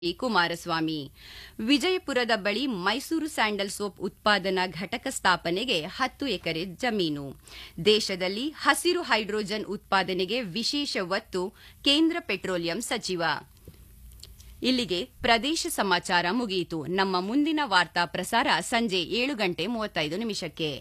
ಈ ಕುಮಾರಸ್ವಾಮಿ ವಿಜಯಪುರದ ಬಳಿ ಮೈಸೂರು ಸ್ಯಾಂಡಲ್ ಸೋಪ್ ಉತ್ಪಾದನಾ ಘಟಕ ಸ್ಥಾಪನೆಗೆ ಹತ್ತು ಎಕರೆ ಜಮೀನು ದೇಶದಲ್ಲಿ ಹಸಿರು ಹೈಡ್ರೋಜನ್ ಉತ್ಪಾದನೆಗೆ ವಿಶೇಷ ಒತ್ತು ಕೇಂದ್ರ ಪೆಟ್ರೋಲಿಯಂ ಸಚಿವ ಇಲ್ಲಿಗೆ ಪ್ರದೇಶ ಸಮಾಚಾರ ಮುಗಿಯಿತು ನಮ್ಮ ಮುಂದಿನ ವಾರ್ತಾ ಪ್ರಸಾರ ಸಂಜೆ ಏಳು ಗಂಟೆ ಮೂವತ್ತೈದು ನಿಮಿಷಕ್ಕೆ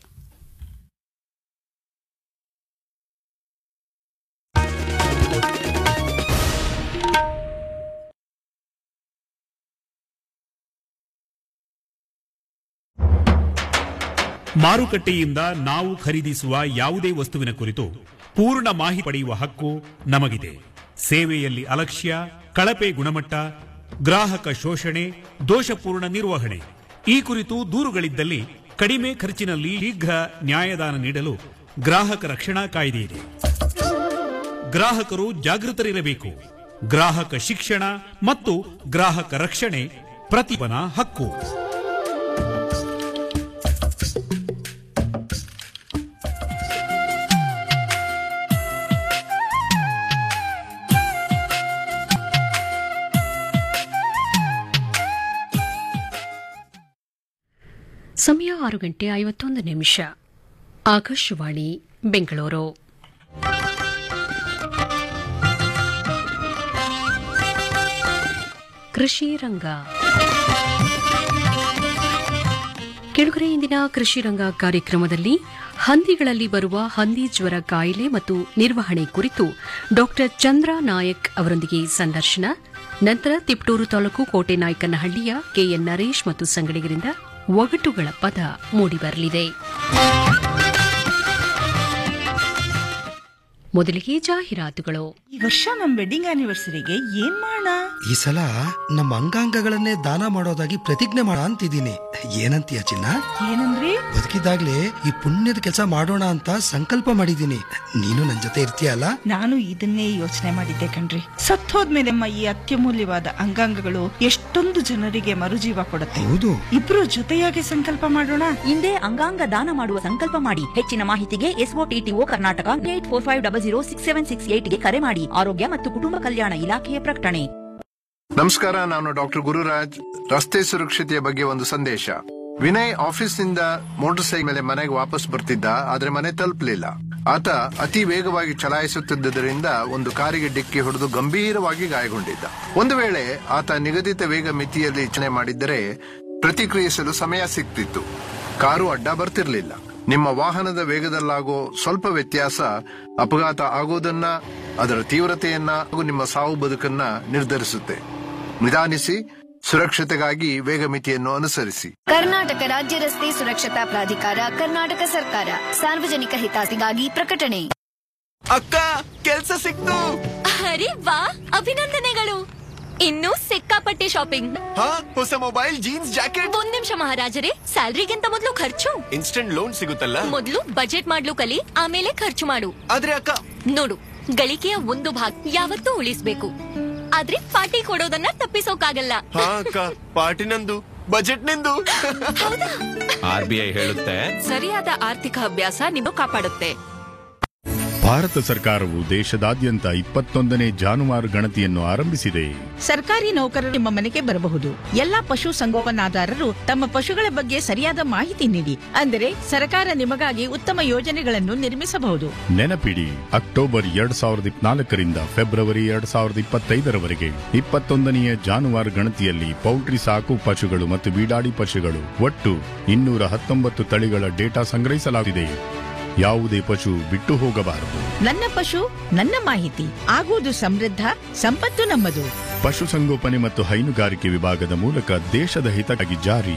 ಮಾರುಕಟ್ಟೆಯಿಂದ ನಾವು ಖರೀದಿಸುವ ಯಾವುದೇ ವಸ್ತುವಿನ ಕುರಿತು ಪೂರ್ಣ ಮಾಹಿತಿ ಪಡೆಯುವ ಹಕ್ಕು ನಮಗಿದೆ ಸೇವೆಯಲ್ಲಿ ಅಲಕ್ಷ್ಯ ಕಳಪೆ ಗುಣಮಟ್ಟ ಗ್ರಾಹಕ ಶೋಷಣೆ ದೋಷಪೂರ್ಣ ನಿರ್ವಹಣೆ ಈ ಕುರಿತು ದೂರುಗಳಿದ್ದಲ್ಲಿ ಕಡಿಮೆ ಖರ್ಚಿನಲ್ಲಿ ಶೀಘ್ರ ನ್ಯಾಯದಾನ ನೀಡಲು ಗ್ರಾಹಕ ರಕ್ಷಣಾ ಕಾಯ್ದೆ ಇದೆ ಗ್ರಾಹಕರು ಜಾಗೃತರಿರಬೇಕು ಗ್ರಾಹಕ ಶಿಕ್ಷಣ ಮತ್ತು ಗ್ರಾಹಕ ರಕ್ಷಣೆ ಪ್ರತಿಪನ ಹಕ್ಕು ಸಮಯ ಆರು ಗಂಟೆ ಐವತ್ತೊಂದು ನಿಮಿಷ ಆಕಾಶವಾಣಿ ಬೆಂಗಳೂರು ಕೃಷಿ ರಂಗ ಕೆಳಗರೆ ಇಂದಿನ ಕೃಷಿ ರಂಗ ಕಾರ್ಯಕ್ರಮದಲ್ಲಿ ಹಂದಿಗಳಲ್ಲಿ ಬರುವ ಹಂದಿ ಜ್ವರ ಕಾಯಿಲೆ ಮತ್ತು ನಿರ್ವಹಣೆ ಕುರಿತು ಡಾಕ್ಟರ್ ಚಂದ್ರ ನಾಯಕ್ ಅವರೊಂದಿಗೆ ಸಂದರ್ಶನ ನಂತರ ತಿಪ್ಟೂರು ತಾಲೂಕು ಕೋಟೆನಾಯಕನಹಳ್ಳಿಯ ಕೆಎನ್ ನರೇಶ್ ಮತ್ತು ಸಂಗಡಿಗರಿಂದ ಒಗಟುಗಳ ಪದ ಮೂಡಿಬರಲಿದೆ ಮೊದಲಿಗೆ ಜಾಹೀರಾತುಗಳು ಈ ವರ್ಷ ನಮ್ ವೆಡ್ಡಿಂಗ್ ಆನಿವರ್ಸರಿಗೆ ಏನ್ ಮಾಡೋಣ ಈ ಸಲ ನಮ್ಮ ಅಂಗಾಂಗಗಳನ್ನೇ ದಾನ ಮಾಡೋದಾಗಿ ಪ್ರತಿಜ್ಞೆ ಮಾಡ ಅಂತಿದ್ದೀನಿ ಏನಂತೀಯ ಚಿನ್ನ ಏನಂದ್ರಿ ಬದುಕಿದಾಗ್ಲೇ ಈ ಪುಣ್ಯದ ಕೆಲಸ ಮಾಡೋಣ ಅಂತ ಸಂಕಲ್ಪ ಮಾಡಿದ್ದೀನಿ ನೀನು ನನ್ ಜೊತೆ ಇರ್ತೀಯಲ್ಲ ನಾನು ಇದನ್ನೇ ಯೋಚನೆ ಮಾಡಿದ್ದೆ ಕಣ್ರಿ ಸತ್ತೋದ್ಮೇಲೆ ನಮ್ಮ ಈ ಅತ್ಯಮೂಲ್ಯವಾದ ಅಂಗಾಂಗಗಳು ಎಷ್ಟೊಂದು ಜನರಿಗೆ ಮರುಜೀವ ಕೊಡುತ್ತೆ ಹೌದು ಇಬ್ರು ಜೊತೆಯಾಗಿ ಸಂಕಲ್ಪ ಮಾಡೋಣ ಹಿಂದೆ ಅಂಗಾಂಗ ದಾನ ಮಾಡುವ ಸಂಕಲ್ಪ ಮಾಡಿ ಹೆಚ್ಚಿನ ಮಾಹಿತಿಗೆ SOTTO Karnataka eight four five double zero six seven six ಏಟ್ಗೆ ಕರೆ ಮಾಡಿ ಆರೋಗ್ಯ ಮತ್ತು ಕುಟುಂಬ ಕಲ್ಯಾಣ ಇಲಾಖೆಯ ಪ್ರಕಟಣೆ ನಮಸ್ಕಾರ ನಾನು ಡಾಕ್ಟರ್ ಗುರುರಾಜ್ ರಸ್ತೆ ಸುರಕ್ಷತೆಯ ಬಗ್ಗೆ ಒಂದು ಸಂದೇಶ ವಿನಯ್ ಆಫೀಸ್ನಿಂದ ಮೋಟಾರ್ ಸೈಕಲ್ ಮೇಲೆ ಮನೆಗೆ ವಾಪಸ್ ಬರ್ತಿದ್ದ ಆದ್ರೆ ಮನೆ ತಲುಪಲಿಲ್ಲ ಆತ ಅತಿ ವೇಗವಾಗಿ ಚಲಾಯಿಸುತ್ತಿದ್ದರಿಂದ ಒಂದು ಕಾರಿಗೆ ಡಿಕ್ಕಿ ಹೊಡೆದು ಗಂಭೀರವಾಗಿ ಗಾಯಗೊಂಡಿದ್ದ ಒಂದು ವೇಳೆ ಆತ ನಿಗದಿತ ವೇಗ ಮಿತಿಯಲ್ಲಿ ಚಲನೆ ಮಾಡಿದ್ದರೆ ಪ್ರತಿಕ್ರಿಯಿಸಲು ಸಮಯ ಸಿಗ್ತಿತ್ತು ಕಾರು ಅಡ್ಡ ಬರ್ತಿರ್ಲಿಲ್ಲ ನಿಮ್ಮ ವಾಹನದ ವೇಗದಲ್ಲಾಗೋ ಸ್ವಲ್ಪ ವ್ಯತ್ಯಾಸ ಅಪಘಾತ ಆಗೋದನ್ನ ಅದರ ತೀವ್ರತೆಯನ್ನ ಹಾಗೂ ನಿಮ್ಮ ಸಾವು ಬದುಕನ್ನ ನಿರ್ಧರಿಸುತ್ತೆ ನಿಧಾನಿಸಿ ಸುರಕ್ಷತೆಗಾಗಿ ವೇಗ ಮಿತಿಯನ್ನು ಅನುಸರಿಸಿ ಕರ್ನಾಟಕ ರಾಜ್ಯ ರಸ್ತೆ ಸುರಕ್ಷತಾ ಪ್ರಾಧಿಕಾರ ಕರ್ನಾಟಕ ಸರ್ಕಾರ ಸಾರ್ವಜನಿಕ ಹಿತಾಸಕ್ತಿಗಾಗಿ ಪ್ರಕಟಣೆ ಅಕ್ಕ ಕೆಲ್ಸ ಸಿಕ್ತು ಅರೆ ವಾ ಅಭಿನಂದನೆಗಳು ಇನ್ನೂ ಸಿಕ್ಕಾಪಟ್ಟೆ ಶಾಪಿಂಗ್ ಹಾ ಹೊಸ ಮೊಬೈಲ್ ಜೀನ್ಸ್ ಜಾಕೆಟ್ ಒಂದ್ ನಿಮಿಷ ಮಹಾರಾಜರೇ ಸ್ಯಾಲ್ರಿಗಿಂತ ಮೊದಲು ಖರ್ಚು ಇನ್ಸ್ಟೆಂಟ್ ಲೋನ್ ಸಿಗುತ್ತಲ್ಲ ಮೊದಲು ಬಜೆಟ್ ಮಾಡ್ಲು ಕಲಿ ಆಮೇಲೆ ಖರ್ಚು ಮಾಡು ಆದ್ರೆ ಅಕ್ಕ ನೋಡು ಗಳಿಕೆಯ ಒಂದು ಭಾಗ ಯಾವತ್ತೂ ಉಳಿಸ್ಬೇಕು ಆದ್ರೆ ಪಾರ್ಟಿ ಕೊಡೋದನ್ನ ತಪ್ಪಿಸೋಕಾಗಲ್ಲ ಹಾ ಅಕ್ಕ ಪಾರ್ಟಿ ನಂದು ಬಜೆಟ್ ನಿಂದು ಆರ್ ಬಿ ಐ ಹೇಳುತ್ತೆ ಸರಿಯಾದ ಆರ್ಥಿಕ ಅಭ್ಯಾಸ ನಿಮ್ಮನ್ನು ಕಾಪಾಡುತ್ತೆ ಭಾರತ ಸರ್ಕಾರವು ದೇಶದಾದ್ಯಂತ ಇಪ್ಪತ್ತೊಂದನೇ ಜಾನುವಾರು ಗಣತಿಯನ್ನು ಆರಂಭಿಸಿದೆ ಸರ್ಕಾರಿ ನೌಕರರು ನಿಮ್ಮ ಮನೆಗೆ ಬರಬಹುದು ಎಲ್ಲಾ ಪಶು ಸಂಗೋಪನಾದಾರರು ತಮ್ಮ ಪಶುಗಳ ಬಗ್ಗೆ ಸರಿಯಾದ ಮಾಹಿತಿ ನೀಡಿ ಅಂದರೆ ಸರ್ಕಾರ ನಿಮಗಾಗಿ ಉತ್ತಮ ಯೋಜನೆಗಳನ್ನು ನಿರ್ಮಿಸಬಹುದು ನೆನಪಿಡಿ ಅಕ್ಟೋಬರ್ ಎರಡ್ ಸಾವಿರದ ಇಪ್ಪನಾಲ್ಕರಿಂದ ಫೆಬ್ರವರಿ ಎರಡ್ ಸಾವಿರದ ಇಪ್ಪತ್ತೈದರವರೆಗೆ ಇಪ್ಪತ್ತೊಂದನೆಯ ಜಾನುವಾರು ಗಣತಿಯಲ್ಲಿ ಪೌಲ್ಟ್ರಿ ಸಾಕು ಪಶುಗಳು ಮತ್ತು ಬೀಡಾಡಿ ಪಶುಗಳು ಒಟ್ಟು ಇನ್ನೂರ ಹತ್ತೊಂಬತ್ತು ತಳಿಗಳ ಡೇಟಾ ಸಂಗ್ರಹಿಸಲಾಗಿದೆ ಯಾವುದೇ ಪಶು ಬಿಟ್ಟು ಹೋಗಬಾರದು ನನ್ನ ಪಶು ನನ್ನ ಮಾಹಿತಿ ಆಗುವುದು ಸಮೃದ್ಧ ಸಂಪತ್ತು ನಮ್ಮದು ಪಶುಸಂಗೋಪನೆ ಮತ್ತು ಹೈನುಗಾರಿಕೆ ವಿಭಾಗದ ಮೂಲಕ ದೇಶದ ಹಿತಕ್ಕಾಗಿ ಜಾರಿ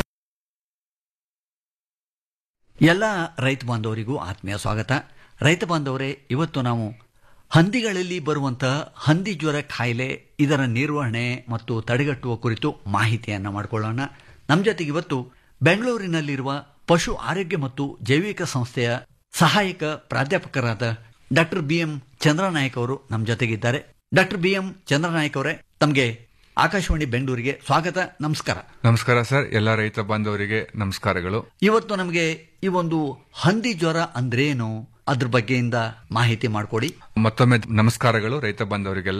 ಎಲ್ಲ ರೈತ ಬಾಂಧವರಿಗೂ ಆತ್ಮೀಯ ಸ್ವಾಗತ ರೈತ ಬಾಂಧವರೇ ಇವತ್ತು ನಾವು ಹಂದಿಗಳಲ್ಲಿ ಬರುವಂತಹ ಹಂದಿ ಜ್ವರ ಕಾಯಿಲೆ ಇದರ ನಿರ್ವಹಣೆ ಮತ್ತು ತಡೆಗಟ್ಟುವ ಕುರಿತು ಮಾಹಿತಿಯನ್ನು ಮಾಡಿಕೊಳ್ಳೋಣ ನಮ್ಮ ಜೊತೆಗೆ ಇವತ್ತು ಬೆಂಗಳೂರಿನಲ್ಲಿರುವ ಪಶು ಆರೋಗ್ಯ ಮತ್ತು ಜೈವಿಕ ಸಂಸ್ಥೆಯ ಸಹಾಯಕ ಪ್ರಾಧ್ಯಾಪಕರಾದ ಡಾಕ್ಟರ್ ಬಿ ಎಂ ಚಂದ್ರನಾಯಕ್ ಅವರು ನಮ್ಮ ಜೊತೆಗಿದ್ದಾರೆ ಡಾಕ್ಟರ್ ಬಿ ಎಂ ಚಂದ್ರನಾಯಕ್ ಅವರೇ ತಮಗೆ ಆಕಾಶವಾಣಿ ಬೆಂಗಳೂರಿಗೆ ಸ್ವಾಗತ ನಮಸ್ಕಾರ ನಮಸ್ಕಾರ ಸರ್ ಎಲ್ಲ ರೈತ ಬಾಂಧವರಿಗೆ ನಮಸ್ಕಾರಗಳು ಇವತ್ತು ನಮಗೆ ಈ ಒಂದು ಹಂದಿ ಜ್ವರ ಅಂದ್ರೇನು ಅದ್ರ ಬಗ್ಗೆಯಿಂದ ಮಾಹಿತಿ ಮಾಡಿಕೊಡಿ ಮತ್ತೊಮ್ಮೆ ನಮಸ್ಕಾರಗಳು ರೈತ ಬಾಂಧವರಿಗೆಲ್ಲ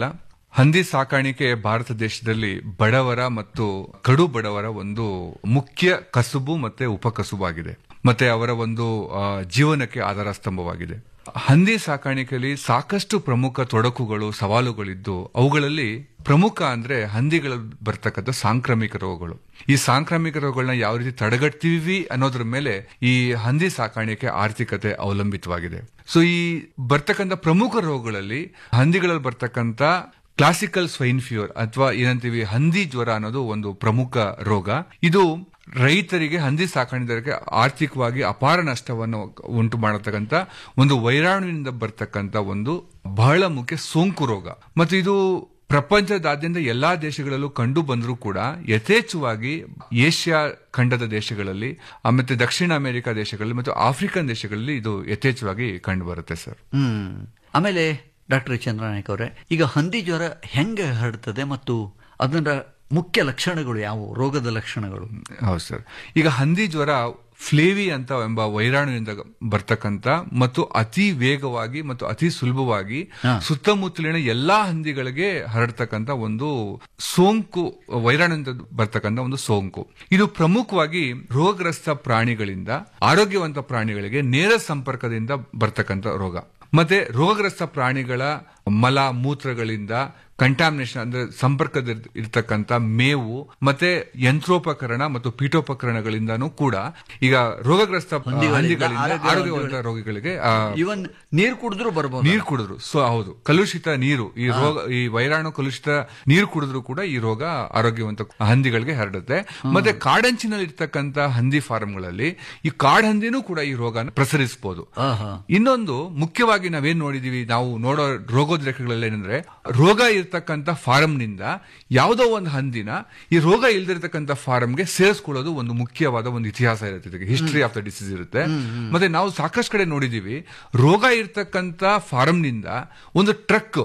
ಹಂದಿ ಸಾಕಾಣಿಕೆ ಭಾರತ ದೇಶದಲ್ಲಿ ಬಡವರ ಮತ್ತು ಕಡು ಬಡವರ ಒಂದು ಮುಖ್ಯ ಕಸುಬು ಮತ್ತೆ ಉಪಕಸುಬಾಗಿದೆ ಮತ್ತೆ ಅವರ ಒಂದು ಆ, ಜೀವನಕ್ಕೆ ಆಧಾರ ಸ್ತಂಭವಾಗಿದೆ ಹಂದಿ ಸಾಕಾಣಿಕೆಯಲ್ಲಿ ಸಾಕಷ್ಟು ಪ್ರಮುಖ ತೊಡಕುಗಳು ಸವಾಲುಗಳಿದ್ದು ಅವುಗಳಲ್ಲಿ ಪ್ರಮುಖ ಅಂದ್ರೆ ಹಂದಿಗಳ ಬರ್ತಕ್ಕಂಥ ಸಾಂಕ್ರಾಮಿಕ ರೋಗಗಳು ಈ ಸಾಂಕ್ರಾಮಿಕ ರೋಗಗಳನ್ನ ಯಾವ ರೀತಿ ತಡೆಗಟ್ತೀವಿ ಅನ್ನೋದ್ರ ಮೇಲೆ ಈ ಹಂದಿ ಸಾಕಾಣಿಕೆ ಆರ್ಥಿಕತೆ ಅವಲಂಬಿತವಾಗಿದೆ ಸೊ ಈ ಬರ್ತಕ್ಕಂಥ ಪ್ರಮುಖ ರೋಗಗಳಲ್ಲಿ ಹಂದಿಗಳಲ್ಲಿ ಬರ್ತಕ್ಕಂಥ ಕ್ಲಾಸಿಕಲ್ ಸ್ವೈನ್ ಫೀವರ್ ಅಥವಾ ಏನಂತೀವಿ ಹಂದಿ ಜ್ವರ ಅನ್ನೋದು ಒಂದು ಪ್ರಮುಖ ರೋಗ ಇದು ರೈತರಿಗೆ ಹಂದಿ ಸಾಕಾಣಿಕೆ ಆರ್ಥಿಕವಾಗಿ ಅಪಾರ ನಷ್ಟವನ್ನು ಉಂಟು ಮಾಡತಕ್ಕಂತ ಒಂದು ವೈರಾಣುವಿನಿಂದ ಬರ್ತಕ್ಕಂತ ಒಂದು ಬಹಳ ಮುಖ್ಯ ಸೋಂಕು ರೋಗ ಮತ್ತು ಇದು ಪ್ರಪಂಚದಾದ್ಯಂತ ಎಲ್ಲಾ ದೇಶಗಳಲ್ಲೂ ಕಂಡು ಬಂದರೂ ಕೂಡ ಯಥೇಚ್ಛವಾಗಿ ಏಷ್ಯಾ ಖಂಡದ ದೇಶಗಳಲ್ಲಿ ಆ, ಮತ್ತೆ ದಕ್ಷಿಣ ಅಮೆರಿಕ ದೇಶಗಳಲ್ಲಿ ಮತ್ತು ಆಫ್ರಿಕನ್ ದೇಶಗಳಲ್ಲಿ ಇದು ಯಥೇಚ್ಛವಾಗಿ ಕಂಡು ಬರುತ್ತೆ ಸರ್ ಹ್ಮ್ ಆಮೇಲೆ ಡಾಕ್ಟರ್ ಚಂದ್ರನಾಯಕ್ ಅವರೇ ಈಗ ಹಂದಿ ಜ್ವರ ಹೆಂಗೆ ಹರಡ್ತದೆ ಮತ್ತು ಅದರ ಮುಖ್ಯ ಲಕ್ಷಣಗಳು ಯಾವುವು ರೋಗದ ಲಕ್ಷಣಗಳು ಹೌದು ಸರ್ ಈಗ ಹಂದಿ ಜ್ವರ ಫ್ಲೇವಿ ಅಂತ ಎಂಬ ವೈರಾಣುವಿನಿಂದ ಬರ್ತಕ್ಕಂತ ಮತ್ತು ಅತಿ ವೇಗವಾಗಿ ಮತ್ತು ಅತಿ ಸುಲಭವಾಗಿ ಸುತ್ತಮುತ್ತಲಿನ ಎಲ್ಲಾ ಹಂದಿಗಳಿಗೆ ಹರಡ್ತಕ್ಕಂತ ಒಂದು ಸೋಂಕು ವೈರಾಣುವಿನಿಂದ ಬರ್ತಕ್ಕಂತ ಒಂದು ಸೋಂಕು ಇದು ಪ್ರಮುಖವಾಗಿ ರೋಗಗ್ರಸ್ತ ಪ್ರಾಣಿಗಳಿಂದ ಆರೋಗ್ಯವಂತ ಪ್ರಾಣಿಗಳಿಗೆ ನೇರ ಸಂಪರ್ಕದಿಂದ ಬರ್ತಕ್ಕಂತ ರೋಗ ಮತ್ತೆ ರೋಗಗ್ರಸ್ತ ಪ್ರಾಣಿಗಳ ಮಲ ಮೂತ್ರಗಳಿಂದ ಕಂಟಾಮಿನೇಷನ್ ಅಂದ್ರೆ ಸಂಪರ್ಕದ ಇರ್ತಕ್ಕಂಥ ಮೇವು ಮತ್ತೆ ಯಂತ್ರೋಪಕರಣ ಮತ್ತು ಪೀಠೋಪಕರಣಗಳಿಂದಾನೂ ಕೂಡ ಈಗ ರೋಗಗ್ರಸ್ತ ಹಂದಿಗಳಿಂದ ಹಂದಿಗಳಿಂದ ಆರೋಗ್ಯವಂತ ಆರೋಗ್ಯವಂತ ರೋಗಿಗಳಿಗೆ ಆ, ಇವನ್ ನೀರು ಕುಡಿದ್ರು ಬರ್ಬೋದು ನೀರು ಕುಡಿದ್ರು ಸೊ ಹೌದು ಕಲುಷಿತ ನೀರು ಈ ರೋಗ ಈ ವೈರಾಣು ಕಲುಷಿತ ನೀರು ಕುಡಿದ್ರು ಕೂಡ ಈ ರೋಗ ಆರೋಗ್ಯವಂತ ಹಂದಿಗಳಿಗೆ ಹರಡುತ್ತೆ ಮತ್ತೆ ಕಾಡಂಚಿನಲ್ಲಿ ಇರ್ತಕ್ಕಂತ ಹಂದಿ ಫಾರ್ಮ್ಗಳಲ್ಲಿ ಈ ಕಾಡಹಂದಿನೂ ಕೂಡ ಈ ರೋಗನ ಪ್ರಸರಿಸಬಹುದು ಇನ್ನೊಂದು ಮುಖ್ಯವಾಗಿ ನಾವೇನ್ ನೋಡಿದೀವಿ ನಾವು ನೋಡೋ ರೋಗೋದ್ರೇಕಗಳಲ್ಲಿ ಏನಂದ್ರೆ ರೋಗ ಇರ್ತಕ್ಕಂಥ ಫಾರಂನಿಂದ ಯಾವುದೋ ಒಂದು ಹಂದಿನ ಈ ರೋಗ ಇಲ್ದಿರ್ತಕ್ಕಂಥ ಫಾರಂಗೆ ಸೇರಿಸ್ಕೊಳ್ಳೋದು ಒಂದು ಮುಖ್ಯವಾದ ಒಂದು ಇತಿಹಾಸ ಇರುತ್ತೆ ಇದಕ್ಕೆ ಹಿಸ್ಟ್ರಿ ಆಫ್ ದ ಡಿಸೀಸ್ ಇರುತ್ತೆ ಮತ್ತೆ ನಾವು ಸಾಕಷ್ಟು ಕಡೆ ನೋಡಿದೀವಿ ರೋಗ ಇರ್ತಕ್ಕಂಥ ಫಾರಂನಿಂದ ಒಂದು ಟ್ರಕ್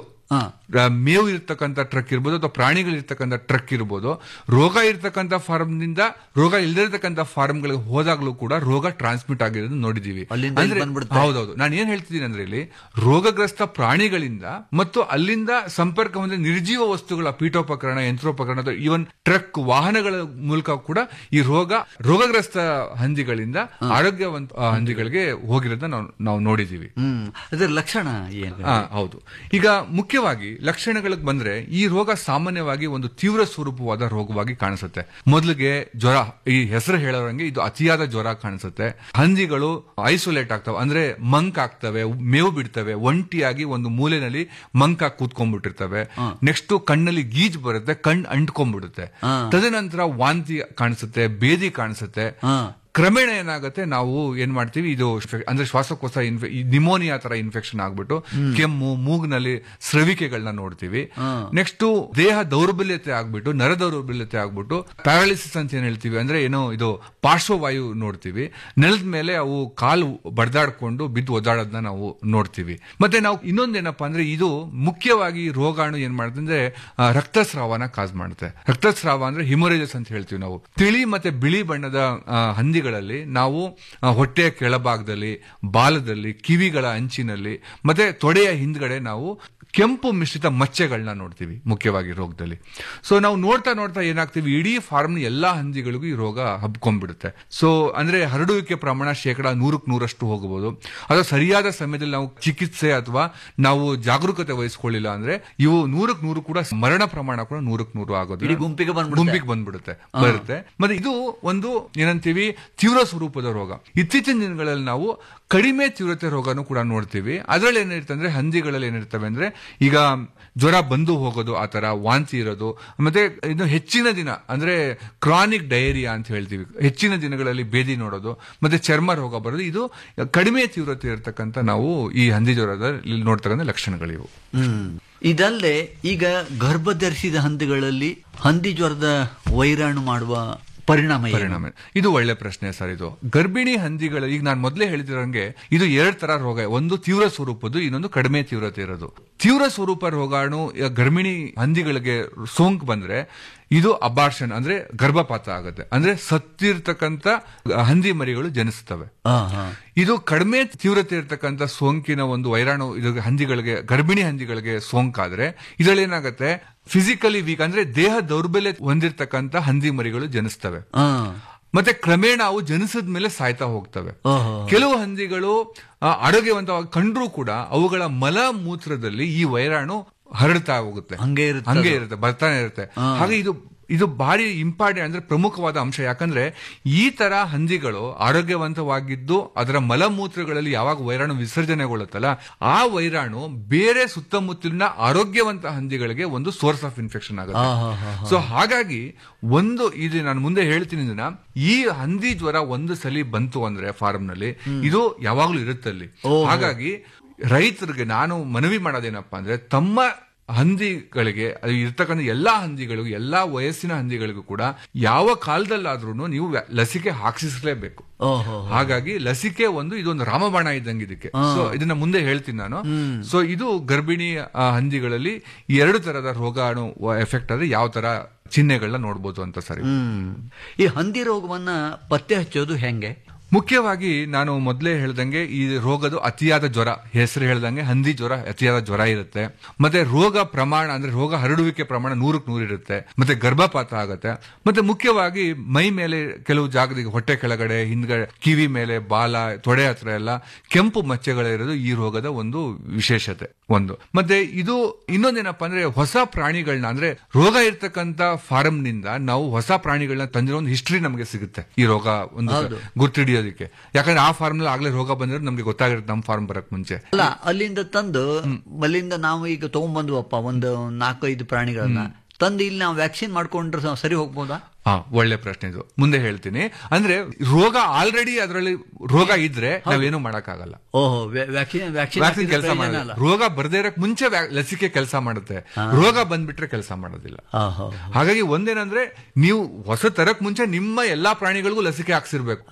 ಮೇವು ಇರ್ತಕ್ಕಂಥ ಟ್ರಕ್ ಇರ್ಬೋದು ಅಥವಾ ಪ್ರಾಣಿಗಳು ಇರ್ತಕ್ಕಂಥ ಟ್ರಕ್ ಇರ್ಬೋದು ರೋಗ ಇರ್ತಕ್ಕಂಥ ಫಾರ್ಮ್ನಿಂದ ರೋಗ ಇಲ್ದಿರ್ತಕ್ಕಂಥ ಫಾರ್ಮ್ಗಳಿಗೆ ಹೋದಾಗ್ಲೂ ಕೂಡ ರೋಗ ಟ್ರಾನ್ಸ್ಮಿಟ್ ಆಗಿರೋದು ನೋಡಿದೀವಿ ಅಲ್ಲಿಂದ ಇಲ್ಲಿ ಅಂದ್ರೆ ಬಂದ್ಬಿಡುತ್ತೆ. ಹೌದೌದು ನಾನು ಏನ್ ಹೇಳ್ತಿದ್ದೀನಿ ಅಂದ್ರೆ ಇಲ್ಲಿ ರೋಗಗ್ರಸ್ತ ಪ್ರಾಣಿಗಳಿಂದ ಮತ್ತು ಅಲ್ಲಿಂದ ಸಂಪರ್ಕ ಹೊಂದಿದ ನಿರ್ಜೀವ ವಸ್ತುಗಳ ಪೀಠೋಪಕರಣ ಯಂತ್ರೋಪಕರಣ ಈವನ್ ಟ್ರಕ್ ವಾಹನಗಳ ಮೂಲಕ ಕೂಡ ಈ ರೋಗ ರೋಗಗ್ರಸ್ತ ಹಂದಿಗಳಿಂದ ಆರೋಗ್ಯವಂತ ಆ, ಹಂದಿಗಳಿಗೆ ಹೋಗಿರೋದನ್ನ ನಾವು ನಾವು ನೋಡಿದೀವಿ ಹ್ಮ್ ಅದರ ಲಕ್ಷಣ ಏನು ಆ, ಹೌದು ಈಗ ಮುಖ್ಯವಾಗಿ ಲಕ್ಷಣಗಳಿಗೆ ಬಂದ್ರೆ ಈ ರೋಗ ಸಾಮಾನ್ಯವಾಗಿ ಒಂದು ತೀವ್ರ ಸ್ವರೂಪವಾದ ರೋಗವಾಗಿ ಕಾಣಿಸುತ್ತೆ ಮೊದಲಿಗೆ ಜ್ವರ ಈ ಹೆಸರು ಹೇಳೋರಂಗೆ ಇದು ಅತಿಯಾದ ಜ್ವರ ಕಾಣಿಸುತ್ತೆ ಹಂದಿಗಳು ಐಸೋಲೇಟ್ ಆಗ್ತವೆ ಅಂದ್ರೆ ಮಂಕ್ ಆಗ್ತವೆ ಮೇವು ಬಿಡ್ತವೆ ಒಂಟಿಯಾಗಿ ಒಂದು ಮೂಲೆನಲ್ಲಿ ಮಂಕ್ ಆಗಿ ಕೂತ್ಕೊಂಡ್ಬಿಟ್ಟಿರ್ತವೆ ನೆಕ್ಸ್ಟ್ ಕಣ್ಣಲ್ಲಿ ಗೀಜ್ ಬರುತ್ತೆ ಕಣ್ ಅಂಟ್ಕೊಂಡ್ಬಿಡುತ್ತೆ ತದನಂತರ ವಾಂತಿ ಕಾಣಿಸುತ್ತೆ ಬೇದಿ ಕಾಣಿಸುತ್ತೆ ಕ್ರಮೇಣ ಏನಾಗುತ್ತೆ ನಾವು ಏನ್ ಮಾಡ್ತೀವಿ ಇದು ಶ್ವ- ಅಂದ್ರೆ ಶ್ವಾಸಕೋಶ ಇನ್ಫೆ ನಿಮೋನಿಯಾ ತರ ಇನ್ಫೆಕ್ಷನ್ ಆಗ್ಬಿಟ್ಟು ಕೆಮ್ಮು ಮೂಗ್ನಲ್ಲಿ ಸ್ರವಿಕೆಗಳನ್ನ ನೋಡ್ತೀವಿ ನೆಕ್ಸ್ಟ್ ದೇಹ ದೌರ್ಬಲ್ಯತೆ ಆಗ್ಬಿಟ್ಟು ನರ ದೌರ್ಬಲ್ಯತೆ ಆಗ್ಬಿಟ್ಟು ಪ್ಯಾರಾಲಿಸಿಸ್ ಅಂತ ಏನ್ ಹೇಳ್ತೀವಿ ಅಂದ್ರೆ ಏನೋ ಇದು ಪಾರ್ಶ್ವವಾಯು ನೋಡ್ತೀವಿ ನೆಲದ ಮೇಲೆ ಅವು ಕಾಲು ಬಡ್ದಾಡ್ಕೊಂಡು ಬಿದ್ದು ಒದ್ದಾಡೋದನ್ನ ನಾವು ನೋಡ್ತೀವಿ ಮತ್ತೆ ನಾವು ಇನ್ನೊಂದೇನಪ್ಪಾ ಅಂದ್ರೆ ಇದು ಮುಖ್ಯವಾಗಿ ಈ ರೋಗಾಣು ಏನ್ ಮಾಡುತ್ತೆ ಅಂದ್ರೆ ಆ, ರಕ್ತಸ್ರಾವನ ಕಾಸ್ ಮಾಡುತ್ತೆ ರಕ್ತಸ್ರಾವ ಅಂದ್ರೆ ಹಿಮೋರೇಜಸ್ ಅಂತ ಹೇಳ್ತೀವಿ ನಾವು ತಿಳಿ ಮತ್ತೆ ಬಿಳಿ ಬಣ್ಣದ ಆ, ಹಂದಿಗಳಲ್ಲಿ ನಾವು ಆ, ಹೊಟ್ಟೆಯ ಕೆಳಭಾಗದಲ್ಲಿ ಬಾಲದಲ್ಲಿ ಕಿವಿಗಳ ಅಂಚಿನಲ್ಲಿ ಮತ್ತೆ ತೊಡೆಯ ಹಿಂದ್ಗಡೆ ನಾವು ಕೆಂಪು ಮಿಶ್ರಿತ ಮಚ್ಚೆಗಳನ್ನ ನೋಡ್ತೀವಿ ಮುಖ್ಯವಾಗಿ ರೋಗದಲ್ಲಿ ಸೊ ನಾವು ನೋಡ್ತಾ ನೋಡ್ತಾ ಏನಾಗ್ತೀವಿ ಇಡೀ ಫಾರ್ಮ್ ಎಲ್ಲಾ ಹಂದಿಗಳಿಗೂ ಈ ರೋಗ ಹಬ್ಕೊಂಡ್ಬಿಡುತ್ತೆ ಸೊ ಅಂದ್ರೆ ಹರಡುವಿಕೆ ಪ್ರಮಾಣ ಶೇಕಡ ನೂರಕ್ಕೆ ನೂರಷ್ಟು ಹೋಗಬಹುದು ಅಥವಾ ಸರಿಯಾದ ಸಮಯದಲ್ಲಿ ನಾವು ಚಿಕಿತ್ಸೆ ಅಥವಾ ನಾವು ಜಾಗರೂಕತೆ ವಹಿಸ್ಕೊಳ್ಳಿಲ್ಲ ಅಂದ್ರೆ ಇವು ನೂರಕ್ಕೆ ನೂರು ಕೂಡ ಮರಣ ಪ್ರಮಾಣ ಕೂಡ ನೂರಕ್ಕೆ ನೂರು ಆಗೋದು ಇಡೀ ಗುಂಪಿಗೆ ಬಂದ್ಬಿಡುತ್ತೆ. ಗುಂಪಿಗೆ ಬಂದ್ಬಿಡುತ್ತೆ ಬರುತ್ತೆ ಮತ್ತೆ ಇದು ಒಂದು ಏನಂತೀವಿ ತೀವ್ರ ಸ್ವರೂಪದ ರೋಗ ಇತ್ತೀಚಿನ ದಿನಗಳಲ್ಲಿ ನಾವು ಕಡಿಮೆ ತೀವ್ರತೆ ರೋಗನೂ ಕೂಡ ನೋಡ್ತೀವಿ ಅದರಲ್ಲಿ ಏನಿರುತ್ತೆ ಅಂದ್ರೆ ಹಂದಿಗಳಲ್ಲಿ ಏನಿರ್ತವೆ ಅಂದ್ರೆ ಈಗ ಜ್ವರ ಬಂದು ಹೋಗೋದು ಆ ತರ ವಾಂತಿ ಇರೋದು ಮತ್ತೆ ಇನ್ನು ಹೆಚ್ಚಿನ ದಿನ ಅಂದ್ರೆ ಕ್ರಾನಿಕ್ ಡಯೇರಿಯಾ ಅಂತ ಹೇಳ್ತೀವಿ ಹೆಚ್ಚಿನ ದಿನಗಳಲ್ಲಿ ಬೇದಿ ನೋಡೋದು ಮತ್ತೆ ಚರ್ಮ ರೋಗ ಬರೋದು ಇದು ಕಡಿಮೆ ತೀವ್ರತೆ ಇರತಕ್ಕಂತ ನಾವು ಈ ಹಂದಿ ಜ್ವರದ ಇಲ್ಲಿ ನೋಡ್ತಕ್ಕಂಥ ಲಕ್ಷಣಗಳಿವು ಹ್ಮ್ ಇದಲ್ಲದೆ ಈಗ ಗರ್ಭ ಧರಿಸಿದ ಹಂದಿಗಳಲ್ಲಿ ಹಂದಿ ಜ್ವರದ ವೈರಾಣು ಮಾಡುವ ಪರಿಣಾಮ ಏನು? ಪರಿಣಾಮ ಇದು ಒಳ್ಳೆ ಪ್ರಶ್ನೆ ಸರ್ ಇದು ಗರ್ಭಿಣಿ ಹಂದಿಗಳ ಈಗ ನಾನು ಮೊದಲೇ ಹೇಳಿದಿರಂಗೆ ಇದು ಎರಡ್ ತರ ರೋಗ ಒಂದು ತೀವ್ರ ಸ್ವರೂಪದ್ದು ಇನ್ನೊಂದು ಕಡಿಮೆ ತೀವ್ರತೆ ಇರೋದು ತೀವ್ರ ಸ್ವರೂಪ ರೋಗಾಣು ಈಗ ಗರ್ಭಿಣಿ ಹಂದಿಗಳಿಗೆ ಸೋಂಕು ಬಂದ್ರೆ ಇದು ಅಬಾರ್ಷನ್ ಅಂದ್ರೆ ಗರ್ಭಪಾತ ಆಗುತ್ತೆ ಅಂದ್ರೆ ಸತ್ತಿರ್ತಕ್ಕಂಥ ಹಂದಿ ಮರಿಗಳು ಜನಿಸ್ತವೆ ಆ, ಹಾ. ಇದು ಕಡಿಮೆ ತೀವ್ರತೆ ಇರತಕ್ಕಂಥ ಸೋಂಕಿನ ಒಂದು ವೈರಾಣು ಇದು ಹಂದಿಗಳಿಗೆ ಗರ್ಭಿಣಿ ಹಂದಿಗಳಿಗೆ ಸೋಂಕಾದ್ರೆ ಇದರಲ್ಲಿ ಏನಾಗುತ್ತೆ ಫಿಸಿಕಲಿ ವೀಕ್ ಅಂದ್ರೆ ದೇಹ ದೌರ್ಬಲ್ಯ ಹೊಂದಿರತಕ್ಕಂಥ ಹಂದಿ ಮರಿಗಳು ಜನಿಸ್ತವೆ ಆ. ಮತ್ತೆ ಕ್ರಮೇಣ ಅವು ಜನಿಸಿದ ಮೇಲೆ ಸಾಯ್ತಾ ಹೋಗ್ತವೆ ಓಹೋ. ಕೆಲವು ಹಂದಿಗಳು ಆ, ಆರೋಗ್ಯವಂತವಾಗಿ ಕಂಡ್ರೂ ಕೂಡ ಅವುಗಳ ಮಲ ಮೂತ್ರದಲ್ಲಿ ಈ ವೈರಾಣು ಹರಡ್ತಾ ಹೋಗುತ್ತೆ ಹಂಗೆ ಇರುತ್ತೆ ಹಂಗೆ ಅದು. ಇರುತ್ತೆ ಬರ್ತಾನೆ ಇರುತ್ತೆ ಆ. ಹಾಗೆ ಇದು ಇದು ಭಾರಿ ಇಂಪಾರ್ಟೆಂಟ್ ಅಂದ್ರೆ ಪ್ರಮುಖವಾದ ಅಂಶ ಯಾಕಂದ್ರೆ ಈ ತರ ಹಂದಿಗಳು ಆರೋಗ್ಯವಂತವಾಗಿದ್ದು ಅದರ ಮಲಮೂತ್ರಗಳಲ್ಲಿ ಯಾವಾಗ ವೈರಾಣು ವಿಸರ್ಜನೆಗೊಳ್ಳುತ್ತಲ್ಲ ಆ ವೈರಾಣು ಬೇರೆ ಸುತ್ತಮುತ್ತಲಿನ ಆರೋಗ್ಯವಂತ ಹಂದಿಗಳಿಗೆ ಒಂದು ಸೋರ್ಸ್ ಆಫ್ ಇನ್ಫೆಕ್ಷನ್ ಆಗುತ್ತೆ ಆ, ಹಾ, ಹಾ, ಹಾ. ಸೊ ಹಾಗಾಗಿ ಒಂದು ಇದು ನಾನು ಮುಂದೆ ಹೇಳ್ತೀನಿ ಇದನ್ನ ಈ ಹಂದಿ ಜ್ವರ ಒಂದು ಸಲಿ ಬಂತು ಅಂದ್ರೆ ಫಾರ್ಮ್ ನಲ್ಲಿ ಇದು ಯಾವಾಗ್ಲೂ ಇರುತ್ತೆ ಅಲ್ಲಿ ಓಹೋ. ಹಾಗಾಗಿ ರೈತರಿಗೆ ನಾನು ಮನವಿ ಮಾಡೋದೇನಪ್ಪಾ ಅಂದ್ರೆ ತಮ್ಮ ಹಂದಿಗಳಿಗೆ ಅದು ಇರ್ತಕ್ಕಂಥ ಎಲ್ಲಾ ಹಂದಿಗಳಿಗೂ ಎಲ್ಲಾ ವಯಸ್ಸಿನ ಹಂದಿಗಳಿಗೂ ಕೂಡ ಯಾವ ಕಾಲದಲ್ಲಾದ್ರೂ ನೀವು ವ್ಯಾ- ಲಸಿಕೆ ಹಾಕಿಸಲೇಬೇಕು ಓಹೋ. ಹಾಗಾಗಿ ಲಸಿಕೆ ಒಂದು ಇದೊಂದು ರಾಮಬಾಣ ಇದ್ದಂಗೆ ಇದಕ್ಕೆ ಆ. ಸೊ ಇದನ್ನ ಮುಂದೆ ಹೇಳ್ತೀನಿ ನಾನು ಹ್ಮ್. ಸೊ ಇದು ಗರ್ಭಿಣಿ ಆ, ಹಂದಿಗಳಲ್ಲಿ ಈ ಎರಡು ತರದ ರೋಗಾಣು ಎಫೆಕ್ಟ್ ಆದ್ರೆ ಯಾವ ತರ ಚಿಹ್ನೆಗಳನ್ನ ನೋಡ್ಬೋದು ಅಂತ ಸರಿ ಹ್ಮ್ ಈ ಹಂದಿ ರೋಗವನ್ನ ಪತ್ತೆ ಹಚ್ಚೋದು ಹೆಂಗೆ ಮುಖ್ಯವಾಗಿ ನಾನು ಮೊದಲೇ ಹೇಳ್ದಂಗೆ ಈ ರೋಗದ ಅತಿಯಾದ ಜ್ವರ ಹೆಸರು ಹೇಳ್ದಂಗೆ ಹಂದಿ ಜ್ವರ ಅತಿಯಾದ ಜ್ವರ ಇರುತ್ತೆ ಮತ್ತೆ ರೋಗ ಪ್ರಮಾಣ ಅಂದ್ರೆ ರೋಗ ಹರಡುವಿಕೆ ಪ್ರಮಾಣ ನೂರಕ್ಕೆ ನೂರು ಇರುತ್ತೆ ಮತ್ತೆ ಗರ್ಭಪಾತ ಆಗುತ್ತೆ ಮತ್ತೆ ಮುಖ್ಯವಾಗಿ ಮೈ ಮೇಲೆ ಕೆಲವು ಜಾಗದಲ್ಲಿ ಹೊಟ್ಟೆ ಕೆಳಗಡೆ ಹಿಂದ್ಗಡೆ ಕಿವಿ ಮೇಲೆ ಬಾಲ ತೊಡೆ ಹತ್ರ ಎಲ್ಲ ಕೆಂಪು ಮಚ್ಚೆಗಳಿರೋದು ಈ ರೋಗದ ಒಂದು ವಿಶೇಷತೆ ಒಂದು ಮತ್ತೆ ಇದು ಇನ್ನೊಂದೇನಪ್ಪ ಅಂದ್ರೆ ಹೊಸ ಪ್ರಾಣಿಗಳನ್ನ ಅಂದ್ರೆ ರೋಗ ಇರ್ತಕ್ಕಂತ ಫಾರಂ ನಿಂದ ನಾವು ಹೊಸ ಪ್ರಾಣಿಗಳನ್ನ ತಂದಿರೋ ಒಂದು ಹಿಸ್ಟ್ರಿ ನಮಗೆ ಸಿಗುತ್ತೆ ಈ ರೋಗ ಒಂದು ಹೌದು. ಗುರ್ತಿಡಿಯೋದಕ್ಕೆ ಯಾಕಂದ್ರೆ ಆ ಫಾರ್ಮ್ ನಲ್ಲಿ ಆಗ್ಲೇ ರೋಗ ಬಂದಿರೋದು ನಮ್ಗೆ ಗೊತ್ತಾಗಿರುತ್ತೆ ನಮ್ಮ ಫಾರ್ಮ್ ಬರಕ್ ಮುಂಚೆ ಅಲ್ಲ ಅಲ್ಲಿಂದ ತಂದು ಅಲ್ಲಿಂದ ನಾವು ಈಗ ತಗೊಂಡ್ಬಂದ್ವಪ್ಪ ಒಂದು ನಾಲ್ಕೈದು ಪ್ರಾಣಿಗಳನ್ನ ತಂದು ಇಲ್ಲಿ ನಾವು ವ್ಯಾಕ್ಸಿನ್ ಮಾಡ್ಕೊಂಡ್ರೆ ಸ- ಸರಿ ಹೋಗ್ಬೋದಾ ಹಾ ಒಳ್ಳೆ ಪ್ರಶ್ನೆ ಇದು ಮುಂದೆ ಹೇಳ್ತೀನಿ ಅಂದ್ರೆ ರೋಗ ಆಲ್ರೆಡಿ ಅದರಲ್ಲಿ ರೋಗ ಇದ್ರೆ ನಾವೇನು ಮಾಡಕ್ಕಾಗಲ್ಲ ಓಹೋ ವ್ಯಾಕ್ಸಿನ್ ವ್ಯಾಕ್ಸಿನ್ ವ್ಯಾಕ್ಸಿನ್ ಕೆಲಸ ಮಾಡಲ್ಲ ರೋಗ ಬರ್ದೇ ಇರಕ್ ಮುಂಚೆ ವ್ಯಾ- ಲಸಿಕೆ ಕೆಲಸ ಮಾಡುತ್ತೆ ರೋಗ ಬಂದ್ಬಿಟ್ರೆ ಕೆಲಸ ಮಾಡೋದಿಲ್ಲ ಹಾಗಾಗಿ ಒಂದೇನಂದ್ರೆ ನೀವು ಹೊಸ ತರಕ್ ಮುಂಚೆ ನಿಮ್ಮ ಎಲ್ಲಾ ಪ್ರಾಣಿಗಳಿಗೂ ಲಸಿಕೆ ಹಾಕ್ಸಿರ್ಬೇಕು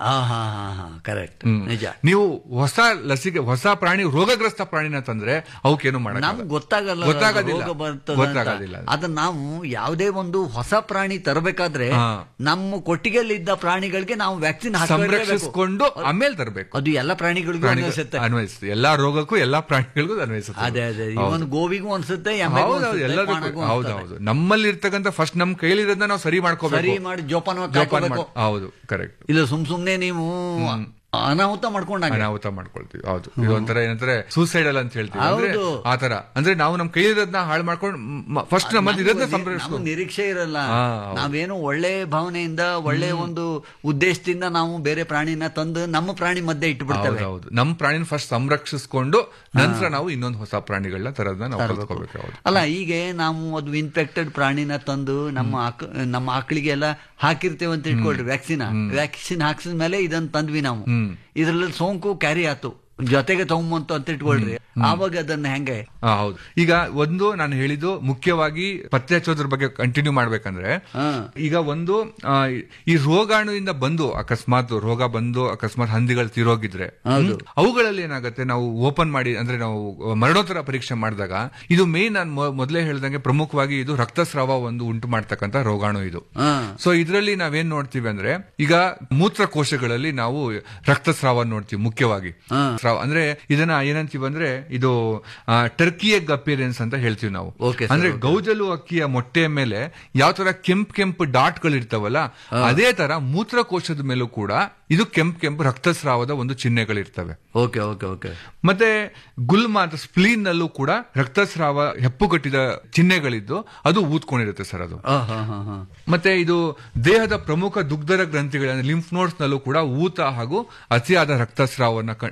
ಕರೆಕ್ಟ್ ಹ್ಮ್. ನಿಜ ನೀವು ಹೊಸ ಲಸಿಕೆ ಹೊಸ ಪ್ರಾಣಿ ರೋಗಗ್ರಸ್ತ ಪ್ರಾಣಿನ ತಂದ್ರೆ ಅವಕ್ಕೇನು ಮಾಡಲ್ಲ ನಮ್ಗೆ ಗೊತ್ತಾಗಲ್ಲ ಗೊತ್ತಾಗೋದಿಲ್ಲ ರೋಗ ಬರ್ತದೆ ಗೊತ್ತಾಗೋದಿಲ್ಲ ಅಂತ. ಅದನ್ನ ನಾವು ಯಾವುದೇ ಒಂದು ಹೊಸ ಪ್ರಾಣಿ ತರಬೇಕಾದ್ರೆ ಹಾ. ನಮ್ಮ ಕೊಟ್ಟಿಗೆಯಲ್ಲಿದ್ದ ಪ್ರಾಣಿಗಳಿಗೆ ನಾವು ವ್ಯಾಕ್ಸಿನ್ ಸಂರಕ್ಷಿಸಿಕೊಂಡು ಆಮೇಲೆ ತರಬೇಕು ಅದು ಎಲ್ಲ ಪ್ರಾಣಿಗಳಿಗೂ ಅನ್ವಯಿಸುತ್ತೆ ಅನ್ವಯಿಸುತ್ತೆ ಎಲ್ಲಾ ರೋಗಕ್ಕೂ ಎಲ್ಲಾ ಪ್ರಾಣಿಗಳಿಗೂ ಅನ್ವಯಿಸುತ್ತೆ ಅದೇ ಅದೇ ಹೌದು. ಇವನ್ ಗೋವಿಗೂ ಅನ್ಸುತ್ತೆ ಎಮ್ಮೆಗೂ ಹೌದು, ಹೌದು, ಅನ್ಸುತ್ತೆ, ಎಲ್ಲದಕ್ಕೂ ಕ್ವಾಣಗೂ ಹೌದು ಅನ್ಸುತ್ತೆ. ಹೌದು ನಮ್ಮಲ್ಲಿ ಇರ್ತಕ್ಕಂಥ ಫಸ್ಟ್ ನಮ್ ಕೈಲಿರೋದನ್ನ ನಾವು ಸರಿ ಮಾಡ್ಕೋಬೇಕು ಸರಿ ಮಾಡಿ ಜೋಪಾನವಾಗಿ ಜೋಪಾನ ಕಾಯ್ಕೋಬೇಕು. ಮಾಡ್- ಹೌದು ಕರೆಕ್ಟ್ ಇಲ್ಲ ಸುಮ್ ಸುಮ್ನೆ ನೀವು ಅನಾಹುತ ಮಾಡ್ಕೊಂಡಾಗ ಅನಾಹುತ ಮಾಡ್ಕೊಳ್ತೀವಿ ಹೌದು ಇದು ಒಂಥರ ಏನಂದ್ರೆ ಸೂಸೈಡಲ್ ಅಂತ ಹೇಳ್ತೀವಿ ಅಂದ್ರೆ ಹೌದು. ಆತರ ಅಂದ್ರೆ ನಾವು ನಮ್ ಕೈಲಿರೋದನ್ನ ಹಾಳು ಮಾಡ್ಕೊಂಡು ಫಸ್ಟ್ ನಮ್ಮಲ್ಲಿ ಇರೋದನ್ನ ನಮ್ಗೆ ಸಂರಕ್ಷಿಸ್ಕೊಂಡು ನಿರೀಕ್ಷೆ ಇರಲ್ಲ ಹಾ, ಹೌದು. ನಾವೇನು ಒಳ್ಳೆ ಭಾವನೆಯಿಂದ ಒಳ್ಳೆ ಒಂದು ಉದ್ದೇಶದಿಂದ ನಾವು ಬೇರೆ ಪ್ರಾಣಿನ ತಂದು ನಮ್ಮ ಪ್ರಾಣಿ ಮಧ್ಯೆ ಇಟ್ಬಿಡ್ತೇವೆ ಹೌದು ನಮ್ ಪ್ರಾಣಿನ ಫಸ್ಟ್ ಸಂರಕ್ಷಿಸ್ಕೊಂಡು ನಂತರ ನಾವು ಇನ್ನೊಂದು ಹೊಸ ಪ್ರಾಣಿಗಳನ್ನ ತರೋದನ್ನ ನಾವು ತರ್ಬೇಕು. ಕಲ್ತ್ಕೋಬೇಕು ಹೌದು ಅಲ್ಲ ಹೀಗೆ ನಾವು ಅದು ಇನ್ಫೆಕ್ಟೆಡ್ ಪ್ರಾಣಿನ ತಂದು ನಮ್ಮ ಆಕ ನಮ್ಮ ಆಕಳಿಗೆ ಎಲ್ಲ ಹಾಕಿರ್ತೇವೆ ಅಂತ ಇಟ್ಕೊಳ್ರಿ ವ್ಯಾಕ್ಸಿನ್ ವ್ಯಾಕ್ಸಿನ್ ಹಾಕ್ಸಿದ ಮೇಲೆ ಇದನ್ನ ತಂದ್ವಿ ನಾವು ಇದ್ರಲ್ಲಿ ಸೋಂಕು ಕ್ಯಾರಿ ಆತು ಜೊತೆಗೆ ತಗೊಂಬಂತು ಅಂತ ಇಟ್ಕೊಳ್ರಿ ಆವಾಗ ಅದನ್ನ ಹೆಂಗೆ ಆ, ಹೌದು ಈಗ ಒಂದು ನಾನು ಹೇಳಿದ್ದು ಮುಖ್ಯವಾಗಿ ಪತ್ತೆ ಹಚ್ಚೋದ್ರ ಬಗ್ಗೆ ಕಂಟಿನ್ಯೂ ಮಾಡ್ಬೇಕಂದ್ರೆ ಈಗ ಒಂದು ಆ, ಈ ರೋಗಾಣುವಿಂದ ಬಂದು ಅಕಸ್ಮಾತ್ ರೋಗ ಬಂದು ಅಕಸ್ಮಾತ್ ಹಂದಿಗಳು ತೀರೋಗಿದ್ರೆ ಹೌದು. ಹ್ಮ್, ಅವುಗಳಲ್ಲಿ ಏನಾಗುತ್ತೆ ನಾವು ಓಪನ್ ಮಾಡಿ ಅಂದ್ರೆ ನಾವು ಮರಣೋತ್ತರ ಪರೀಕ್ಷೆ ಮಾಡಿದಾಗ ಇದು ಮೇನ್ ನಾನು ಮೊ- ಮೊದಲೇ ಹೇಳ್ದಂಗೆ ಪ್ರಮುಖವಾಗಿ ಇದು ರಕ್ತಸ್ರಾವ ಒಂದು ಉಂಟು ಮಾಡ್ತಕ್ಕಂಥ ರೋಗಾಣು ಇದು ಹಾ. ಸೊ ಇದರಲ್ಲಿ ನಾವೇನ್ ನೋಡ್ತೀವಿ ಅಂದ್ರೆ ಈಗ ಮೂತ್ರಕೋಶಗಳಲ್ಲಿ ನಾವು ರಕ್ತಸ್ರಾವ ನೋಡ್ತೀವಿ ಮುಖ್ಯವಾಗಿ ಸ್ರಾವ ಅಂದ್ರೆ ಇದನ್ನ ಏನಂತೀವಿ ಅಂದ್ರೆ ಇದು ಟರ್ಕಿ ಎಗ್ ಅಪಿಯರೆನ್ಸ್ ಅಂತ ಹೇಳ್ತೀವಿ ನಾವು Okay, sir, ಅಂದ್ರೆ okay. ಗೌಜಲು ಅಕ್ಕಿಯ ಮೊಟ್ಟೆಯ ಮೇಲೆ ಯಾವ ತರ ಕೆಂಪ್ ಕೆಂಪು ಡಾಟ್ಗಳು ಇರ್ತಾವಲ್ಲ ಅದೇ ತರ ಮೂತ್ರಕೋಶದ ಮೇಲೂ ಕೂಡ ಇದು ಕೆಂಪ್ ಕೆಂಪು ರಕ್ತಸ್ರಾವದ ಒಂದು ಚಿಹ್ನೆಗಳಿರ್ತವೆ ಓಕೆ ಓಕೆ ಓಕೆ ಮತ್ತೆ ಗುಲ್ಮ ಅಂತ ಸ್ಪ್ಲೀನ್ ನಲ್ಲೂ ಕೂಡ ರಕ್ತಸ್ರಾವ ಹೆಪ್ಪುಗಟ್ಟಿದ ಚಿಹ್ನೆಗಳಿದ್ದು ಅದು ಊದ್ಕೊಂಡಿರುತ್ತೆ ಸರ್ ಅದು ಮತ್ತೆ ಇದು ದೇಹದ ಪ್ರಮುಖ ದುಗ್ಧರ ಗ್ರಂಥಿಗಳ ಲಿಂಫ್ ನೋಡ್ಸ್ ನಲ್ಲೂ ಕೂಡ ಊತ ಹಾಗೂ ಅತಿಯಾದ ರಕ್ತಸ್ರಾವನ್ನ ಕ- ನೋಡ್ತೀವಿ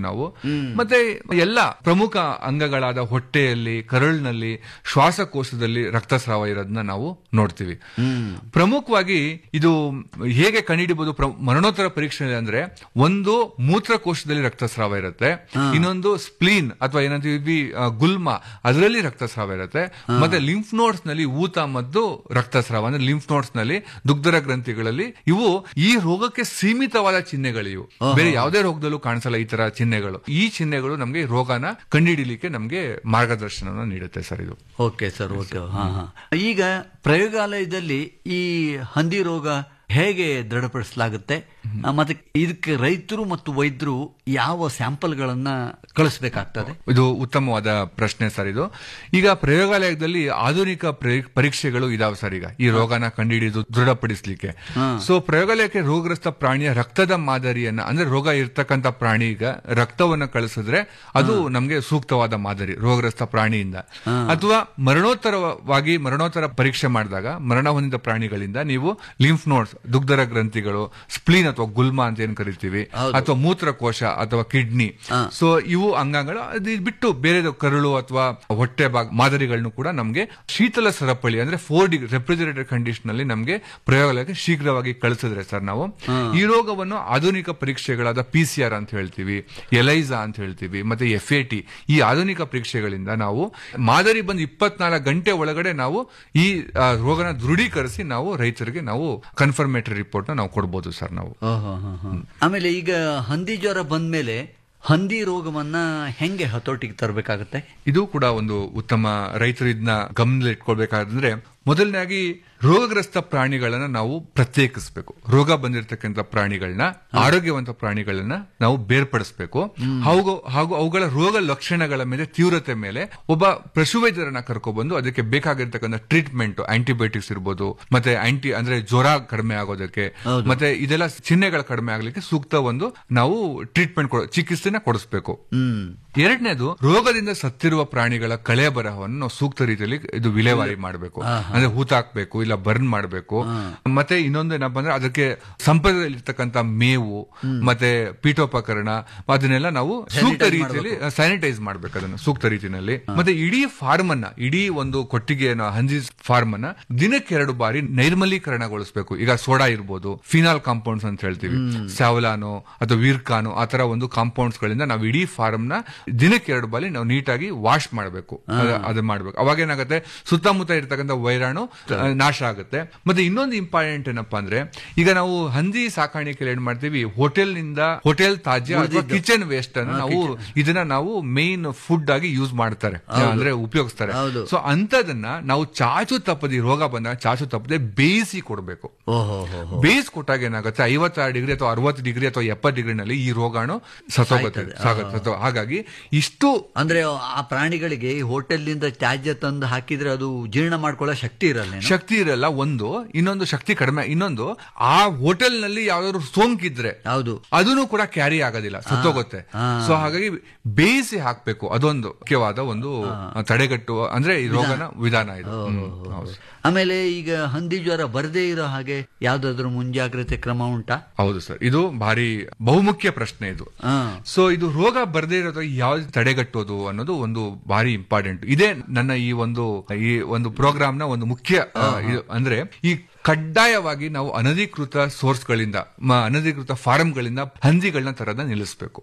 ನಾವು ಮತ್ತೆ ಎಲ್ಲ ಪ್ರಮುಖ ಅಂಗಗಳಾದ ಹೊಟ್ಟೆಯಲ್ಲಿ ಕರಳಿನಲ್ಲಿ ಶ್ವಾಸಕೋಶದಲ್ಲಿ ರಕ್ತಸ್ರಾವ ಇರೋದನ್ನ ನಾವು ನೋಡ್ತೀವಿ ಪ್ರಮುಖವಾಗಿ ಇದು ಹೇಗೆ ಕಂಡುಹಿಡಿಬಹುದು ಪ್ರ- ಮರಣೋತ್ತರ ಪರೀಕ್ಷೆ ಅಂದ್ರೆ ಒಂದು ಮೂತ್ರಕೋಶದಲ್ಲಿ ರಕ್ತಸ್ರಾವ ಇರುತ್ತೆ ಇನ್ನೊಂದು ಸ್ಪ್ಲೀನ್ ಅಥವಾ ಏನಂತೀವಿ ಆ, ಗುಲ್ಮ ಅದರಲ್ಲಿ ರಕ್ತಸ್ರಾವ ಇರುತ್ತೆ ಮತ್ತೆ ಲಿಂಫ್ ನೋಟ್ಸ್ ನಲ್ಲಿ ಊತ ಮತ್ತು ರಕ್ತಸ್ರಾವ ಅಂದ್ರೆ ಲಿಂಫ್ ನೋಟ್ಸ್ ನಲ್ಲಿ ದುಗ್ಧರ ಗ್ರಂಥಿಗಳಲ್ಲಿ ಇವು ಈ ರೋಗಕ್ಕೆ ಸೀಮಿತವಾದ ಚಿಹ್ನೆಗಳು ಇವು ಬೇರೆ ಯಾವುದೇ ರೋಗದಲ್ಲೂ ಕಾಣಿಸಲ್ಲ ಈ ತರ ಚಿಹ್ನೆಗಳು ಈ ಚಿಹ್ನೆಗಳು ನಮಗೆ ರೋಗನ ಕಂಡುಹಿಡಿಲಿಕ್ಕೆ ನಮಗೆ ಮಾರ್ಗದರ್ಶನ ನೀಡುತ್ತೆ ಸರ್ ಇದು ಓಕೆ ಸರ್ ಓಕೆ ಹಾ ಹಾ ಈಗ ಪ್ರಯೋಗಾಲಯದಲ್ಲಿ ಈ ಹಂದಿ ರೋಗ ಹೇಗೆ ದೃಢಪಡಿಸಲಾಗುತ್ತೆ ಆ, ಮತ್ತೆ ಇದಕ್ಕೆ ರೈತರು ಮತ್ತು ವೈದ್ಯರು ಯಾವ ಸ್ಯಾಂಪಲ್ಗಳನ್ನ ಕಳಿಸ್ಬೇಕಾಗ್ತದೆ ಇದು ಉತ್ತಮವಾದ ಪ್ರಶ್ನೆ ಸರ್ ಇದು ಈಗ ಪ್ರಯೋಗಾಲಯದಲ್ಲಿ ಆಧುನಿಕ ಪ್ರಯ- ಪರೀಕ್ಷೆಗಳು ಇದಾವೆ ಸರ್ ಈಗ ಈ ರೋಗನ ಕಂಡುಹಿಡಿದು ದೃಢಪಡಿಸಲಿಕ್ಕೆ ಸೊ ಪ್ರಯೋಗಾಲಯಕ್ಕೆ ರೋಗಗ್ರಸ್ತ ಪ್ರಾಣಿಯ ರಕ್ತದ ಮಾದರಿಯನ್ನ ಅಂದ್ರೆ ರೋಗ ಇರ್ತಕ್ಕಂಥ ಪ್ರಾಣಿ ಈಗ ರಕ್ತವನ್ನ ಕಳಿಸಿದ್ರೆ ಅದು ನಮ್ಗೆ ಸೂಕ್ತವಾದ ಮಾದರಿ ರೋಗಗ್ರಸ್ತ ಪ್ರಾಣಿಯಿಂದ ಅಥವಾ ಮರಣೋತ್ತರವಾಗಿ ಮರಣೋತ್ತರ ಪರೀಕ್ಷೆ ಮಾಡಿದಾಗ ಮರಣ ಹೊಂದಿದ ಪ್ರಾಣಿಗಳಿಂದ ನೀವು ಲಿಂಫ್ ನೋಟ್ಸ್ ದುಗ್ಧರ ಗ್ರಂಥಿಗಳು ಸ್ಪ್ಲೀನ್ ಅಥವಾ ಗುಲ್ಮ ಅಂತ ಏನ್ ಕರಿತೀವಿ ಅಥವಾ ಮೂತ್ರಕೋಶ ಅಥವಾ ಕಿಡ್ನಿ ಸೊ ಇವು ಅಂಗಾಂಗಗಳು ಅದು ಬಿಟ್ಟು ಬೇರೆ ಕರುಳು ಅಥವಾ ಹೊಟ್ಟೆ ಭಾಗ ಮಾದರಿಗಳನ್ನು ಕೂಡ ನಮಗೆ ಶೀತಲ ಸರಪಳಿ ಅಂದ್ರೆ ಫೋರ್ ಡಿಗ್ರಿ ರೆಫ್ರಿಜರೇಟರ್ ಕಂಡೀಷನ್ ಅಲ್ಲಿ ನಮಗೆ ಪ್ರಯೋಗಾಲಯಕ್ಕೆ ಶೀಘ್ರವಾಗಿ ಕಳಿಸಿದ್ರೆ ಸರ್ ನಾವು ಈ ರೋಗವನ್ನು ಆಧುನಿಕ ಪರೀಕ್ಷೆಗಳಾದ ಪಿ ಸಿ ಆರ್ ಅಂತ ಹೇಳ್ತೀವಿ ಎಲೈಸಾ ಅಂತ ಹೇಳ್ತೀವಿ ಮತ್ತೆ ಎಫ್ ಎ ಟಿ ಈ ಆಧುನಿಕ ಪರೀಕ್ಷೆಗಳಿಂದ ನಾವು ಮಾದರಿ ಬಂದು ಇಪ್ಪತ್ನಾಲ್ಕು ಗಂಟೆ ಒಳಗಡೆ ನಾವು ಈ ಆ, ರೋಗನ ದೃಢೀಕರಿಸಿ ನಾವು ರೈತರಿಗೆ ನಾವು ಕನ್ಫರ್ಮೇಟರಿ ರಿಪೋರ್ಟ್ ನಾವು ಕೊಡ್ಬೋದು ಸರ್ ನಾವು ಓಹೋ, ಹೋ, ಹೋ. ಆಮೇಲೆ ಈಗ ಹಂದಿ ಜ್ವರ ಬಂದ್ಮೇಲೆ ಹಂದಿ ರೋಗವನ್ನ ಹೆಂಗೆ ಹತೋಟಿಗೆ ತರಬೇಕಾಗತ್ತೆ ಇದು ಕೂಡ ಒಂದು ಉತ್ತಮ ರೈತರು ಇದನ್ನ ಗಮನದಲ್ಲಿ ಇಟ್ಕೊಳ್ಬೇಕಾದ್ರೆ ಮೊದಲನೇದಾಗಿ ರೋಗಗ್ರಸ್ತ ಪ್ರಾಣಿಗಳನ್ನ ನಾವು ಪ್ರತ್ಯೇಕಿಸಬೇಕು ರೋಗ ಬಂದಿರತಕ್ಕಂಥ ಪ್ರಾಣಿಗಳನ್ನ ಆರೋಗ್ಯವಂತ ಪ್ರಾಣಿಗಳನ್ನ ನಾವು ಬೇರ್ಪಡಿಸಬೇಕು ಹಾಗೂ ಹಾಗೂ ಅವುಗಳ ರೋಗ ಲಕ್ಷಣಗಳ ಮೇಲೆ ತೀವ್ರತೆ ಮೇಲೆ ಒಬ್ಬ ಪಶುವೈದ್ಯರನ್ನ ಕರ್ಕೊಬಂದು ಅದಕ್ಕೆ ಬೇಕಾಗಿರ್ತಕ್ಕಂಥ ಟ್ರೀಟ್ಮೆಂಟ್ ಆಂಟಿಬಯೋಟಿಕ್ಸ್ ಇರ್ಬೋದು ಮತ್ತೆ ಆಂಟಿ ಅಂದ್ರೆ ಜ್ವರ ಕಡಿಮೆ ಆಗೋದಕ್ಕೆ ಮತ್ತೆ ಇದೆಲ್ಲ ಚಿಹ್ನೆಗಳು ಕಡಿಮೆ ಆಗ್ಲಿಕ್ಕೆ ಸೂಕ್ತ ಒಂದು ನಾವು ಟ್ರೀಟ್ಮೆಂಟ್ ಕೊಡ ಚಿಕಿತ್ಸೆನ ಕೊಡಿಸ್ಬೇಕು ಎರಡನೇದು ರೋಗದಿಂದ ಸತ್ತಿರುವ ಪ್ರಾಣಿಗಳ ಕಳೆ ಬರಹವನ್ನು ನಾವು ಸೂಕ್ತ ರೀತಿಯಲ್ಲಿ ಇದು ವಿಲೇವಾರಿ ಮಾಡಬೇಕು ಅಂದ್ರೆ ಹೂತಾಕ್ಬೇಕು ಇಲ್ಲ ಬರ್ನ್ ಮಾಡಬೇಕು ಮತ್ತೆ ಇನ್ನೊಂದು ಏನಪ್ಪಾ ಅಂದ್ರೆ ಅದಕ್ಕೆ ಸಂಪರ್ಕದಲ್ಲಿ ಇರ್ತಕ್ಕಂಥ ಮೇವು ಮತ್ತೆ ಪೀಠೋಪಕರಣ ಅದನ್ನೆಲ್ಲ ನಾವು ಸೂಕ್ತ Sanitize ರೀತಿಯಲ್ಲಿ ಸ್ಯಾನಿಟೈಸ್ ಮಾಡ್ಬೇಕು ಅದನ್ನ ಸೂಕ್ತ ರೀತಿಯಲ್ಲಿ ಮತ್ತೆ ಇಡೀ ಫಾರ್ಮ್ ಅನ್ನ ಇಡೀ ಒಂದು ಕೊಟ್ಟಿಗೆಯನ್ನು ಹಂಜಿ ಫಾರ್ಮ್ ಅನ್ನ ದಿನಕ್ಕೆ ಎರಡು ಬಾರಿ ನೈರ್ಮಲೀಕರಣಗೊಳಿಸಬೇಕು ಈಗ ಸೋಡಾ ಇರ್ಬೋದು ಫಿನಾಲ್ ಕಾಂಪೌಂಡ್ಸ್ ಅಂತ ಹೇಳ್ತೀವಿ ಸ್ಯಾವಲಾನೋ ಅಥವಾ ವೀರ್ಕಾನೋ ಆ ತರ ಒಂದು ಕಾಂಪೌಂಡ್ಸ್ ಗಳಿಂದ ನಾವು ಇಡೀ ಫಾರ್ಮ್ ನ ದಿನಕ್ಕೆ ಎರಡು ಬಾರಿ ನಾವು ನೀಟಾಗಿ ವಾಶ್ ಮಾಡಬೇಕು ಅದು ಮಾಡ್ಬೇಕು ಅವಾಗ ಏನಾಗುತ್ತೆ ಸುತ್ತಮುತ್ತ ಇರ್ತಕ್ಕಂಥ ವೈರಾಣು ಆ, ನಾಶ ಆಗುತ್ತೆ ಮತ್ತೆ ಇನ್ನೊಂದು ಇಂಪಾರ್ಟೆಂಟ್ ಏನಪ್ಪಾ ಅಂದ್ರೆ ಈಗ ನಾವು ಹಂದಿ ಸಾಕಾಣಿಕೆಯಲ್ಲಿ ಏನ್ ಮಾಡ್ತೀವಿ ಹೋಟೆಲ್ ನಿಂದ ಹೋಟೆಲ್ ತಾಜ್ಯ ಅಥವಾ ಕಿಚನ್ ವೇಸ್ಟ್ ಅನ್ನು ನಾವು ಇದನ್ನ ನಾವು ಮೇನ್ ಫುಡ್ ಆಗಿ ಯೂಸ್ ಮಾಡ್ತಾರೆ ಅಂದ್ರೆ ಉಪಯೋಗಿಸ್ತಾರೆ ಸೊ ಅಂತದನ್ನ ನಾವು ಚಾಚು ತಪ್ಪದಿ ರೋಗ ಬಂದಾಗ ಚಾಚು ತಪ್ಪದೆ ಬೇಯಿಸಿ ಕೊಡಬೇಕು ಓಹೋ ಹೋ ಹೋ. ಬೇಯಿಸಿ ಕೊಟ್ಟಾಗ ಏನಾಗುತ್ತೆ ಐವತ್ತಾರು ಡಿಗ್ರಿ ಅಥವಾ ಅರವತ್ತು ಡಿಗ್ರಿ ಅಥವಾ ಎಪ್ಪತ್ತು ಡಿಗ್ರಿನಲ್ಲಿ ಈ ರೋಗಾಣು ಸತ್ತೋಗುತ್ತೆ ಸಾಗುತ್ತೆ ಸತ್ತೋ- ಹಾಗಾಗಿ ಇಷ್ಟು ಅಂದ್ರೆ ಆ ಪ್ರಾಣಿಗಳಿಗೆ ಈ ಹೋಟೆಲ್ನಿಂದ ತ್ಯಾಜ್ಯ ತಂದು ಹಾಕಿದ್ರೆ ಅದು ಜೀರ್ಣ ಮಾಡ್ಕೊಳ್ಳೋ ಶಕ್ತಿ ಇರಲ್ಲ ಶಕ್ತಿ ಇರಲ್ಲ ಒಂದು ಇನ್ನೊಂದು ಶಕ್ತಿ ಕಡಿಮೆ ಇನ್ನೊಂದು ಆ ಹೋಟೆಲ್ ನಲ್ಲಿ ಯಾವ್ದಾದ್ರು ಸೋಂಕಿದ್ರೆ ಹೌದು ಅದನ್ನು ಕೂಡ ಕ್ಯಾರಿ ಆಗೋದಿಲ್ಲ ಸತ್ತೋಗುತ್ತೆ ಸೊ ಹಾಗಾಗಿ ಬೇಯಿಸಿ ಹಾಕ್ಬೇಕು ಅದೊಂದು ಮುಖ್ಯವಾದ ಒಂದು ತಡೆಗಟ್ಟುವ ಅಂದ್ರೆ ಈ ರೋಗನ ವಿಧಾನ ಇದು ಹ್ಮ್. ಹೌದು. ಆಮೇಲೆ ಈಗ ಹಂದಿ ಜ್ವರ ಬರದೇ ಇರೋ ಹಾಗೆ ಯಾವ್ದಾದ್ರು ಮುಂಜಾಗ್ರತೆ ಕ್ರಮ ಉಂಟಾ ಹೌದು ಸರ್ ಇದು ಭಾರಿ ಬಹುಮುಖ್ಯ ಪ್ರಶ್ನೆ ಇದು ಸೊ ಇದು ರೋಗ ಬರದೇ ಇರೋದು ಯಾವ ತಡೆಗಟ್ಟೋದು ಅನ್ನೋದು ಒಂದು ಭಾರಿ ಇಂಪಾರ್ಟೆಂಟ್ ಇದೇ ನನ್ನ ಈ ಒಂದು ಈ ಒಂದು ಪ್ರೋಗ್ರಾಮ್ ನ ಒಂದು ಮುಖ್ಯ ಆ, ಇದು ಅಂದ್ರೆ ಈ ಕಡ್ಡಾಯವಾಗಿ ನಾವು ಅನಧಿಕೃತ ಸೋರ್ಸ್ ಗಳಿಂದ ಮ- ಅನಧಿಕೃತ ಫಾರಂ ಗಳಿಂದ ಹಂದಿಗಳನ್ನ ತರದ ನಿಲ್ಲಿಸಬೇಕು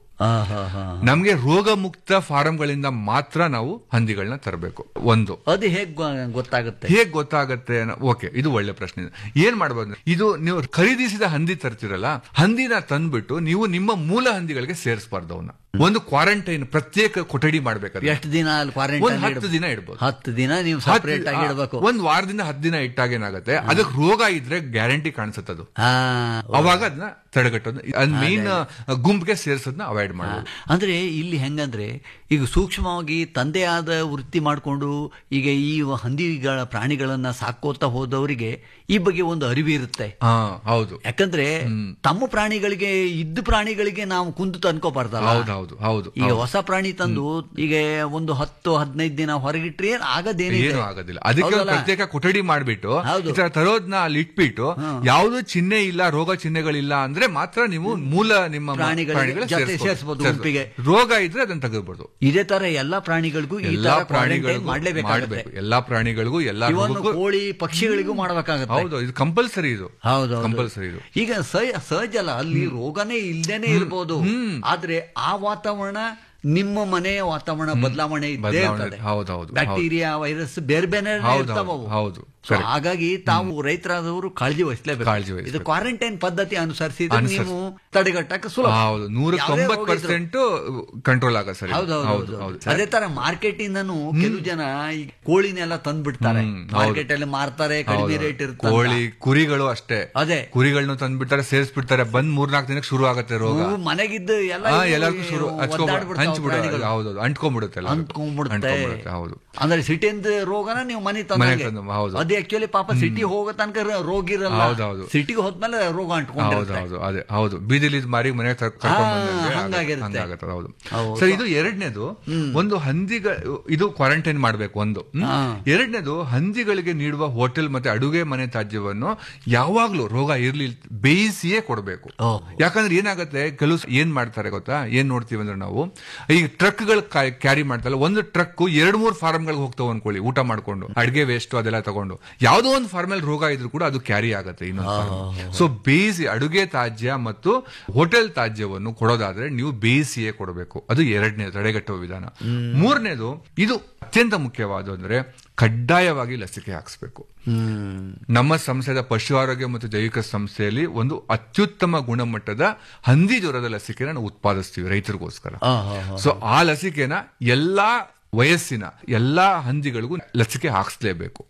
ನಮ್ಗೆ ರೋಗ ಮುಕ್ತ ಫಾರಂ ಗಳಿಂದ ಮಾತ್ರ ನಾವು ಹಂದಿಗಳನ್ನ ತರಬೇಕು ಒಂದು ಅದು ಹೇಗ್ ಗೊ- ಗೊತ್ತಾಗುತ್ತೆ ಹೇಗ್ ಗೊತ್ತಾಗತ್ತೆ ಓಕೆ ಇದು ಒಳ್ಳೆ ಪ್ರಶ್ನೆ ಏನ್ ಮಾಡ್ಬೋದು ಇದು ನೀವು ಖರೀದಿಸಿದ ಹಂದಿ ತರ್ತಿರಲ್ಲ ಹಂದಿನ ತಂದ್ಬಿಟ್ಟು ನೀವು ನಿಮ್ಮ ಮೂಲ ಹಂದಿಗಳಿಗೆ ಸೇರಿಸಬಾರ್ದು ಅವನ್ನ ಒಂದು ಕ್ವಾರಂಟೈನ್ ಪ್ರತ್ಯೇಕ ಕೊಠಡಿ ಮಾಡ್ಬೇಕು ಎಷ್ಟು ದಿನ ಅಲ್ಲಿ ಒಂದ್ ಕ್ವಾರಂಟೈನ್ ಹತ್ತು ದಿನ ಇಡ್ಬೋದು ಹತ್ತು ದಿನ ನೀವು ಸಪರೇಟ್ ಆಗಿ ಇಡಬೇಕು ಒಂದ್ ವಾರದಿಂದ ಹತ್ತು ದಿನ ಇಟ್ಟಾಗ ಏನಾಗುತ್ತೆ ಅದಕ್ಕೆ ರೋಗ ಇದ್ರೆ ಗ್ಯಾರಂಟಿ ಕಾಣಿಸುತ್ತೆ ಅದು ಅವಾಗ ಅದನ್ನ ತಡೆಗಟ್ಟೋದು ಅದ್ ಮೇನ್ ಗುಂಪಿಗೆ ಸೇರಿಸೋದನ್ನ ಅವಾಯ್ಡ್ ಮಾಡೋದು ಅಂದ್ರೆ ಇಲ್ಲಿ ಹೆಂಗಂದ್ರೆ ಈಗ ಸೂಕ್ಷ್ಮವಾಗಿ ತಂದೆಯಾದ ವೃತ್ತಿ ಮಾಡಿಕೊಂಡು ಈಗ ಈ ಹಂದಿಗಳ ಪ್ರಾಣಿಗಳನ್ನ ಸಾಕೋತಾ ಹೋದವರಿಗೆ ಈ ಬಗ್ಗೆ ಒಂದು ಅರಿವು ಇರುತ್ತೆ ಹಾ ಹೌದು ಯಾಕಂದ್ರೆ ತಮ್ಮ ಪ್ರಾಣಿಗಳಿಗೆ ಇದ್ದ ಪ್ರಾಣಿಗಳಿಗೆ ನಾವು ಕುಂದು ಅನ್ಕೋಬಾರ್ದಲ್ಲ ಹೌದು ಹೌದು ಹೌದು ಈಗ ಹೌದು. ಹೊಸ ಪ್ರಾಣಿ ತಂದು ಈಗ ಒಂದು ಹತ್ತು ಹದಿನೈದು ದಿನ ಹೊರಗಿಟ್ರೆ ಏನ್ ಆಗದೇನಿದೆ ಏನು ಆಗೋದಿಲ್ಲ ಅದಕ್ಕೆ ಒಂದು ಹೌದಲ್ಲ? ಪ್ರತ್ಯೇಕ ಕೊಠಡಿ ಮಾಡ್ಬಿಟ್ಟು ಹೌದು. ಈ ತರ ತರೋದ್ನ ಅಲ್ಲಿ ಇಟ್ಬಿಟ್ಟು ಯಾವ್ದು ಚಿಹ್ನೆ ಇಲ್ಲ ರೋಗ ಚಿಹ್ನೆಗಳಿಲ್ಲ ಅಂದ್ರೆ ಮಾತ್ರ ನೀವು ಮೂಲ ನಿಮ್ಮ ಮ- ಪ್ರಾಣಿಗಳಿಗೆ ಪ್ರಾಣಿಗಳ ಜೊತೆ ಸೇರ್ಸ್ಬೋದು. ಸೇರ್ಸ್ಬೋದು ಸೇರ್ಸ್ಬೋದು. ಗುಂಪಿಗೆ. ರೋಗ ಇದ್ರೆ ಅದನ್ನ ತೆಗೆದ್ಬೋದು ಇದೇ ತರ ಎಲ್ಲಾ ಪ್ರಾಣಿಗಳಿಗೂ ಈ ಎಲ್ಲಾ ತರ ಕ್ವಾರಂಟೈನ್ ಪ್ರಾಣಿಗಳಿಗೂ ಮಾಡ್ಲೇಬೇಕಾಗುತ್ತೆ ಮಾಡ್ಬೇಕು ಎಲ್ಲಾ ಪ್ರಾಣಿಗಳಿಗೂ ಎಲ್ಲಾ ಇವನು ರೋಗಕ್ಕೂ ಕೋಳಿ ಪಕ್ಷಿಗಳಿಗೂ ಮಾಡಬೇಕಾಗುತ್ತೆ ಹೌದು ಇದು ಕಂಪಲ್ಸರಿ ಇದು ಹೌದು ಕಂಪಲ್ಸರಿ ಇದು ಈಗ ಸಹ- ಸಹಜ ಅಲ್ಲ ಅಲ್ಲಿ ರೋಗನೇ ಇಲ್ದೇನೆ ಇರ್ಬೋದು ಆದ್ರೆ ಆ ವಾತಾವರಣ ನಿಮ್ಮ ಮನೆಯ ವಾತಾವರಣ ಬದಲಾವಣೆ ಇದ್ದೇ ಬದಲಾವಣೆ ಇರ್ತದೆ ಹೌದು, ಹೌದು, ಬ್ಯಾಕ್ಟೀರಿಯಾ ವೈರಸ್ ಬೇರೆ ಬೇರೆ ಹೌದು, ಇರ್ತಾವ ಹೌದು, So ಹಾಗಾಗಿ ತಾವು ರೈತರಾದವರು ಕಾಳಜಿ ವಹಿಸಲೇಬೇಕು ಕಾಳಜಿ ವಹಿಸ್ಬೇಕು. ಇದು ಕ್ವಾರಂಟೈನ್ ಪದ್ಧತಿ ಅನುಸರಿಸಿದ್ರೆ ಅನುಸರಿಸಿ- ನೀವು ತಡೆಗಟ್ಟಕ್ಕೆ ಸುಲಭ ಹೌದು ನೂರ ಯಾವುದೇ ರೋಗ ಇದ್ರು- ತೊಂಬತ್ತು ಪರ್ಸೆಂಟ್ ಕಂಟ್ರೋಲ್ ಆಗ ಸರಿ ಹೌದು ಹೌದು, ಹೌದು ಹೌದು ಹೌದು ಅದೇ ತರ ಮಾರ್ಕೆಟ್ ಇಂದನು ಕೆಲವು ಜನ ಈ ಕೋಳಿನೆಲ್ಲ ತಂದು ಬಿಡ್ತಾರೆ ಹ್ಮ್, ಹೌದು. ಮಾರ್ಕೆಟ್ ಅಲ್ಲಿ ಮಾರ್ತಾರೆ ಕಡಿಮೆ ಹೌದು. ರೇಟ್ ಇರ್ತದೆ ಕೋಳಿ ಕುರಿಗಳು ಅಷ್ಟೇ ಅದೇ ಕುರಿಗಳನ್ನ ತಂದ್ಬಿಡ್ತಾರೆ ಸೇರಿಸ್ಬಿಡ್ತಾರೆ ಬಂದ್ ಮೂರ್ನಾಲ್ಕು ದಿನಕ್ಕೆ ಶುರು ಆಗತ್ತೆ ರೋಗ ಹೂವು ಮನೆಗಿದ್ದು ಎಲ್ಲ ಹಾ, ಇವು ಎಲ್ಲರಿಗೂ ಶುರು ಒದ್ದಾಡ್ಬಿಡ್ತಾವೆ ಹಂಚ್ಬಿಡ ಪ್ರಾಣಿಗಳು. ಹೌದು ಅಂಟ್ಕೊಂಡ್ಬಿಡುತ್ತೆ ಎಲ್ಲರಿಗೂ. ಅಂಟ್ಕೊಂಡ್ಬಿಡುತ್ತೆ ಅಂಟ್ಕೊಂಡ್ಬಿಡುತ್ತೆ, ಹೌದು ಅಂದ್ರೆ ಸಿಟಿಯಿಂದ ರೋಗನ ನೀವು ಮನೆ ಮನೆಗ್ ತಂದಂಗೆ ತಂದು, ಹೌದು. ಅದು ಆಕ್ಚುಲಿ ಪಾಪ ಸಿಟಿ ಹೋಗೋ ತನಕ ರ- ರೋಗ ಇರಲ್ಲ ಹೌದು, ಹೌದು. ಸಿಟಿಗೆ ಹೋದ್ಮೇಲೆ ರೋಗ ಹೌದು ಅಂಟ್ಕೊಂಡಿರುತ್ತೆ ಹೌದು ಅದೇ ಹೌದು ಬೀದಿಲಿ ಇದ್ ಮಾರಿ ಮನೆಗೆ ತರ್- ಕರ್ಕೊಂಡ್ ಹಾ, ಬಂದಂಗೆ ಆಗತ್ತೆ. ಹಂಗಾಗಿರುತ್ತೆ. ಹಂಗಾಗತ್ತೆ, ಹೌದು ಹೌದು. ಸರ್ ಇದು ಎರಡನೇದು ಒಂದು ಹಂದಿಗ ಇದು ಕ್ವಾರಂಟೈನ್ ಮಾಡ್ಬೇಕು ಒಂದು ಹ್ಮ್? ಹಾ. ಎರಡನೇದು ಹಂದಿಗಳಿಗೆ ನೀಡುವ ಹೋಟೆಲ್ ಮತ್ತೆ ಅಡುಗೆ ಮನೆ ತ್ಯಾಜ್ಯವನ್ನು ಯಾವಾಗ್ಲೂ ರೋಗ ಇರ್ಲಿ ಬೇಯಿಸಿಯೇ ಕೊಡಬೇಕು ಯಾಕಂದ್ರೆ ಏನಾಗುತ್ತೆ ಕೆಲವು ಸ- ಏನ್ ಮಾಡ್ತಾರೆ ಗೊತ್ತಾ ಏನ್ ನೋಡ್ತೀವಿ ಅಂದ್ರೆ ನಾವು ಈ ಟ್ರಕ್ ಗಳು ಕ್ಯಾರಿ ಮಾಡ್ತಾರಲ್ಲ ಒಂದು ಟ್ರಕ್ ಎರಡ್ ಮೂರ್ ಫಾರ್ಮ್ ಗಳಿಗೆ ಹೋಗ್ತಾವ ಅನ್ಕೊಳ್ಳಿ ಊಟ ಮಾಡ್ಕೊಂಡು ಅಡಿಗೆ ವೇಸ್ಟ್ ಅದೆಲ್ಲ ತಗೊಂಡು ಯಾವ್ದೋ ಒಂದು ಫಾರ್ಮ್ ಅಲ್ಲಿ ರೋಗ ಇದ್ರೂ ಕೂಡ ಅದು ಕ್ಯಾರಿ ಆಗುತ್ತೆ ಇನ್ನೊಂದು ಸೊ ಬೇಯಿಸಿ ಅಡುಗೆ ತ್ಯಾಜ್ಯ ಮತ್ತು ಹೋಟೆಲ್ ತ್ಯಾಜ್ಯವನ್ನು ಕೊಡೋದಾದ್ರೆ ನೀವು ಬೇಯಿಸಿಯೇ ಕೊಡಬೇಕು ಅದು ಎರಡನೇ ತಡೆಗಟ್ಟುವ ವಿಧಾನ ಮೂರನೇದು ಇದು ಅತ್ಯಂತ ಮುಖ್ಯವಾದ ಅಂದ್ರೆ ಕಡ್ಡಾಯವಾಗಿ ಲಸಿಕೆ ಹಾಕಿಸ್ಬೇಕು ನಮ್ಮ ಸಂಸ್ಥೆದ ಪಶು ಆರೋಗ್ಯ ಮತ್ತು ಜೈವಿಕ ಸಂಸ್ಥೆಯಲ್ಲಿ ಒಂದು ಅತ್ಯುತ್ತಮ ಗುಣಮಟ್ಟದ ಹಂದಿ ಜ್ವರದ ಲಸಿಕೆನ ನಾವು ಉತ್ಪಾದಿಸ್ತೀವಿ ರೈತರಿಗೋಸ್ಕರ ಆ, ಹಾ, ಹಾ. ಸೊ ಆ ಲಸಿಕೆನ ಎಲ್ಲಾ ವಯಸ್ಸಿನ ಎಲ್ಲಾ ಹಂದಿಗಳಿಗೂ ಲಸಿಕೆ ಹಾಕಿಸ್ಲೇಬೇಕು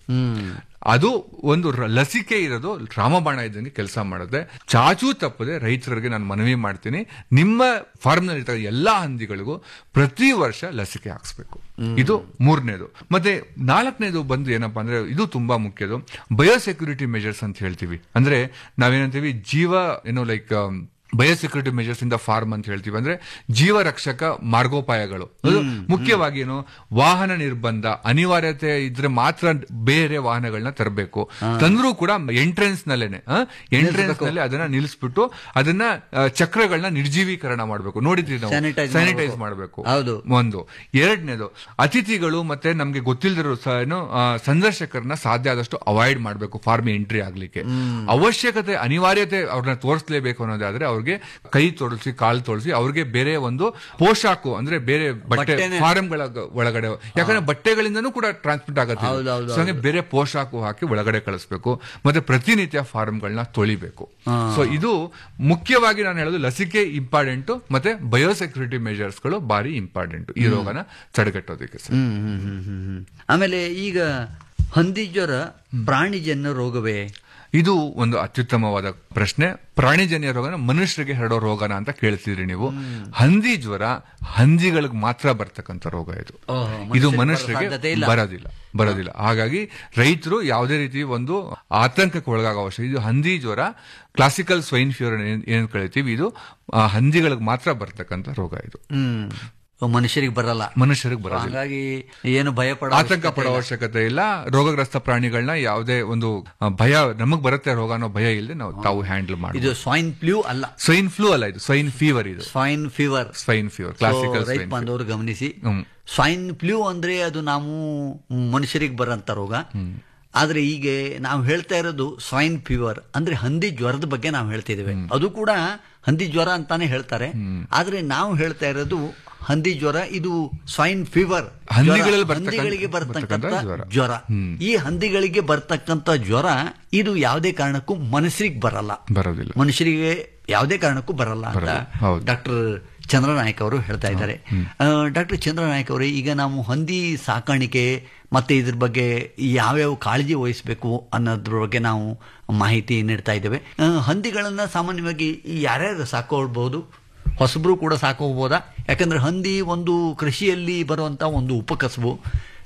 ಅದು ಒಂದು ರ- ಲಸಿಕೆ ಇರೋದು ರಾಮಬಾಣ ಇದ್ದಂಗೆ ಕೆಲಸ ಮಾಡುತ್ತೆ ಚಾಚೂ ತಪ್ಪದೆ ರೈತರಿಗೆ ನಾನು ಮನವಿ ಮಾಡ್ತೀನಿ ನಿಮ್ಮ ಫಾರ್ಮ್ ನಲ್ಲಿ ಇರ್ತಕ್ಕಂಥ ಎಲ್ಲಾ ಹಂದಿಗಳಿಗೂ ಪ್ರತಿ ವರ್ಷ ಲಸಿಕೆ ಹಾಕ್ಸ್ಬೇಕು ಇದು ಮೂರನೇದು ಮತ್ತೆ ನಾಲ್ಕನೇದು ಬಂದು ಏನಪ್ಪಾ ಅಂದ್ರೆ ಇದು ತುಂಬಾ ಮುಖ್ಯದು ಬಯೋಸೆಕ್ಯೂರಿಟಿ ಮೆಜರ್ಸ್ ಅಂತ ಹೇಳ್ತೀವಿ ಅಂದ್ರೆ ನಾವೇನಂತೀವಿ ಜೀವ ಏನೋ like biosecurity measures in the farm ಅಂತ ಹೇಳ್ತೀವಿ ಅಂದ್ರೆ ಜೀವ ರಕ್ಷಕ ಮಾರ್ಗೋಪಾಯಗಳು ಅದು ಮುಖ್ಯವಾಗಿ ಏನು ವಾಹನ ನಿರ್ಬಂಧ ಅನಿವಾರ್ಯತೆ ಇದ್ರೆ ಮಾತ್ರ ಬೇರೆ ವಾಹನಗಳನ್ನ ತರಬೇಕು ತಂದ್ರೂ ಕೂಡ ಎಂಟ್ರೆನ್ಸ್ ನಲ್ಲೇನೆ ಎಂಟ್ರೆನ್ಸ್ ನಲ್ಲಿ ಅದನ್ನ ನಿಲ್ಲಿಸ್ಬಿಟ್ಟು ಅದನ್ನ ಆ, ಚಕ್ರಗಳನ್ನ ನಿರ್ಜೀವೀಕರಣ ಮಾಡಬೇಕು ನೋಡಿದ್ರಿ ನಾವು Sanitize ಸ್ಯಾನಿಟೈಸ್ ಮಾಡ್ಬೇಕು. ಮಾಡಬೇಕು ಹೌದು. ಒಂದು ಎರಡನೇದು ಅತಿಥಿಗಳು ಮತ್ತೆ ನಮ್ಗೆ ಗೊತ್ತಿಲ್ಲದಿರೋ ಸಹ ಏನು ಆ, ಸಂದರ್ಶಕರನ್ನ ಸಾಧ್ಯ ಆದಷ್ಟು ಅವಾಯ್ಡ್ ಮಾಡಬೇಕು ಫಾರ್ಮ್ ಎಂಟ್ರಿ ಆಗ್ಲಿಕ್ಕೆ ಅವಶ್ಯಕತೆ ಅನಿವಾರ್ಯತೆ ಅವ್ರನ್ನ ತೋರಿಸಲೇಬೇಕು ಅನ್ನೋದಾದ್ರೆ ಅವ್ರಿಗೆ ಕೈ ತೊಡಸಿ ಕಾಲು ತೊಡಸಿ ಅವ್ರಿಗೆ ಬೇರೆ ಒಂದು ಪೋಷಾಕು ಅಂದ್ರೆ ಬೇರೆ ಬಟ್ಟೆ ಬಟ್ಟೆನೆ. ಫಾರ್ಮ್ಗಳ ಒಳಗಡೆ ಯಾಕಂದ್ರೆ ಬಟ್ಟೆಗಳಿಂದನೂ ಕೂಡ ಟ್ರಾನ್ಸ್ಮಿಟ್ ಆಗುತ್ತೆ ಇದು. ಹೌದು, ಹೌದು, So ಹಂಗೆ ಬೇರೆ ಪೋಷಾಕು ಹಾಕಿ ಒಳಗಡೆ ಕಳಿಸ್ಬೇಕು ಮತ್ತೆ ಪ್ರತಿನಿತ್ಯ ಫಾರ್ಮ್ಗಳನ್ನ ತೊಳಿಬೇಕು ಸೊ ಇದು ಮುಖ್ಯವಾಗಿ ನಾನು ಹೇಳೋದು ಲಸಿಕೆ ಇಂಪಾರ್ಟೆಂಟ್ ಮತ್ತೆ ಬಯೋಸೆಕ್ಯೂರಿಟಿ ಮೆಜರ್ಸ್ಗಳು ಬಾರಿ ಇಂಪಾರ್ಟೆಂಟ್ ಈ ರೋಗನ ತಡೆಗಟ್ಟೋದಕ್ಕೆ ಸರ್ ಹ್ಮ್, ಹ್ಮ್, ಹ್ಮ್, ಹ್ಮ್, ಹ್ಮ್. ಆಮೇಲೆ ಈಗ ಹಂದಿ ಜ್ವರ ಪ್ರಾಣಿಜನ್ಯ ರೋಗವೇ ಇದು ಒಂದು ಅತ್ಯುತ್ತಮವಾದ ಪ್ರಶ್ನೆ ಪ್ರಾಣಿಜನ್ಯ ರೋಗನ ಮನುಷ್ಯರಿಗೆ ಹರಡೋ ರೋಗನ ಅಂತ ಕೇಳ್ತಿದ್ರಿ ನೀವು ಹಂದಿ ಜ್ವರ ಹಂದಿಗಳಿಗೆ ಮಾತ್ರ ಬರ್ತಕ್ಕಂಥ ರೋಗ ಇದು ಓಹೋ, ಇದು ಮನುಷ್ಯರಿಗೆ ಮನುಷ್ಯರಿಗೆ ಬರೋ ಸಾಧ್ಯತೆ ಇಲ್ಲ. ಬರೋದಿಲ್ಲ ಬರೋದಿಲ್ಲ ಹಾಗಾಗಿ ರೈತರು ಯಾವುದೇ ರೀತಿ ಒಂದು ಆತಂಕಕ್ಕೆ ಒಳಗಾಗೋ ಅವಶ್ಯ ಇದು ಹಂದಿ ಜ್ವರ ಕ್ಲಾಸಿಕಲ್ ಸ್ವೈನ್ ಫೀವರ್ ಏನ್ ಕಳಿತೀವಿ ಇದು ಆ, ಹಂದಿಗಳಿಗೆ ಮಾತ್ರ ಬರ್ತಕ್ಕಂಥ ರೋಗ ಇದು ಹ್ಮ್ ಮನುಷ್ಯರಿಗೆ ಬರಲ್ಲ ಮನುಷ್ಯರಿಗೆ ಬರೋದಿಲ್ಲ ಹಾಗಾಗಿ ಏನು ಭಯ ಪಡೋ ಆತಂಕ ಪಡೋ ಅವಶ್ಯಕತೆ ಇಲ್ಲ ರೋಗಗ್ರಸ್ತ ಪ್ರಾಣಿಗಳನ್ನ ಯಾವುದೇ ಒಂದು ಆ, ಭಯ ನಮಗ್ ಬರುತ್ತೆ ರೋಗ ಅನ್ನೋ ಭಯ ಇಲ್ಲದೆ ನಾವು ತಾವು ಹ್ಯಾಂಡಲ್ ಮಾಡಿ ಇದು ಸ್ವೈನ್ ಫ್ಲೂ ಅಲ್ಲ ಸ್ವೈನ್ ಫ್ಲೂ ಅಲ್ಲ ಇದು ಸ್ವೈನ್ ಫೀವರ್ ಇದು swine fever swine fever classical ರೈತ ಬಾಂಧವರು ಗಮನಿಸಿ ಹ್ಮ್. ಸ್ವೈನ್ ಫ್ಲೂ ಅಂದ್ರೆ ಅದು ನಾವು ಮನುಷ್ಯರಿಗೆ ಬರಂತ ರೋಗ ಆದ್ರೆ ಈಗ ನಾವು ಹೇಳ್ತಾ ಇರೋದು ಸ್ವೈನ್ ಫೀವರ್ ಅಂದ್ರೆ ಹಂದಿ ಜ್ವರದ ಬಗ್ಗೆ ನಾವು ಹೇಳ್ತಿದ್ದೇವೆ ಅದು ಕೂಡ ಹಂದಿ ಜ್ವರ ಅಂತಾನೆ ಹೇಳ್ತಾರೆ ಆದ್ರೆ ನಾವು ಹೇಳ್ತಾ ಇರೋದು ಹಂದಿ ಜ್ವರ ಇದು ಸ್ವೈನ್ ಫೀವರ್ ಹಂದಿಗಳಲ್ಲಿ ಬರ್ತಕ್ಕಂಥ- ಹಂದಿಗಳಿಗೆ ಬರ್ತಕ್ಕಂಥ ಬರ್ತಕ್ಕಂಥ ಜ್ವರ. ಜ್ವರ ಈ ಹಂದಿಗಳಿಗೆ ಬರ್ತಕ್ಕಂಥ ಜ್ವರ ಇದು ಯಾವುದೇ ಕಾರಣಕ್ಕೂ ಮನುಷ್ಯರಿಗೆ ಬರಲ್ಲ ಬರೋದಿಲ್ಲ ಮನುಷ್ಯರಿಗೆ ಯಾವುದೇ ಕಾರಣಕ್ಕೂ ಬರಲ್ಲ ಅಂತ ಬರಲ್ಲ. ಹೌದು. ಡಾಕ್ಟರ್ ಚಂದ್ರನಾಯಕ್ ಅವರು ಹೇಳ್ತಾ ಇದ್ದಾರೆ ಡಾಕ್ಟರ್ ಚಂದ್ರನಾಯಕ್ ಅವರೇ ಈಗ ನಾವು ಹಂದಿ ಸಾಕಾಣಿಕೆ ಮತ್ತೆ ಇದ್ರ ಬಗ್ಗೆ ಯಾವ್ಯಾವ ಕಾಳಜಿ ವಹಿಸಬೇಕು ಅನ್ನೋದ್ರ ಬಗ್ಗೆ ನಾವು ಮಾಹಿತಿ ನೀಡ್ತಾ ಇದ್ದೇವೆ ಆ, ಹಂದಿಗಳನ್ನ ಸಾಮಾನ್ಯವಾಗಿ ಯಾರ್ಯಾರು ಸಾಕೋಳ್ಬಹುದು ಹೊಸಬ್ರು ಕೂಡ ಸಾಕೋಬೋದಾ ಯಾಕಂದ್ರೆ ಹಂದಿ ಒಂದು ಕೃಷಿಯಲ್ಲಿ ಬರುವಂತ ಒಂದು ಉಪಕಸಬು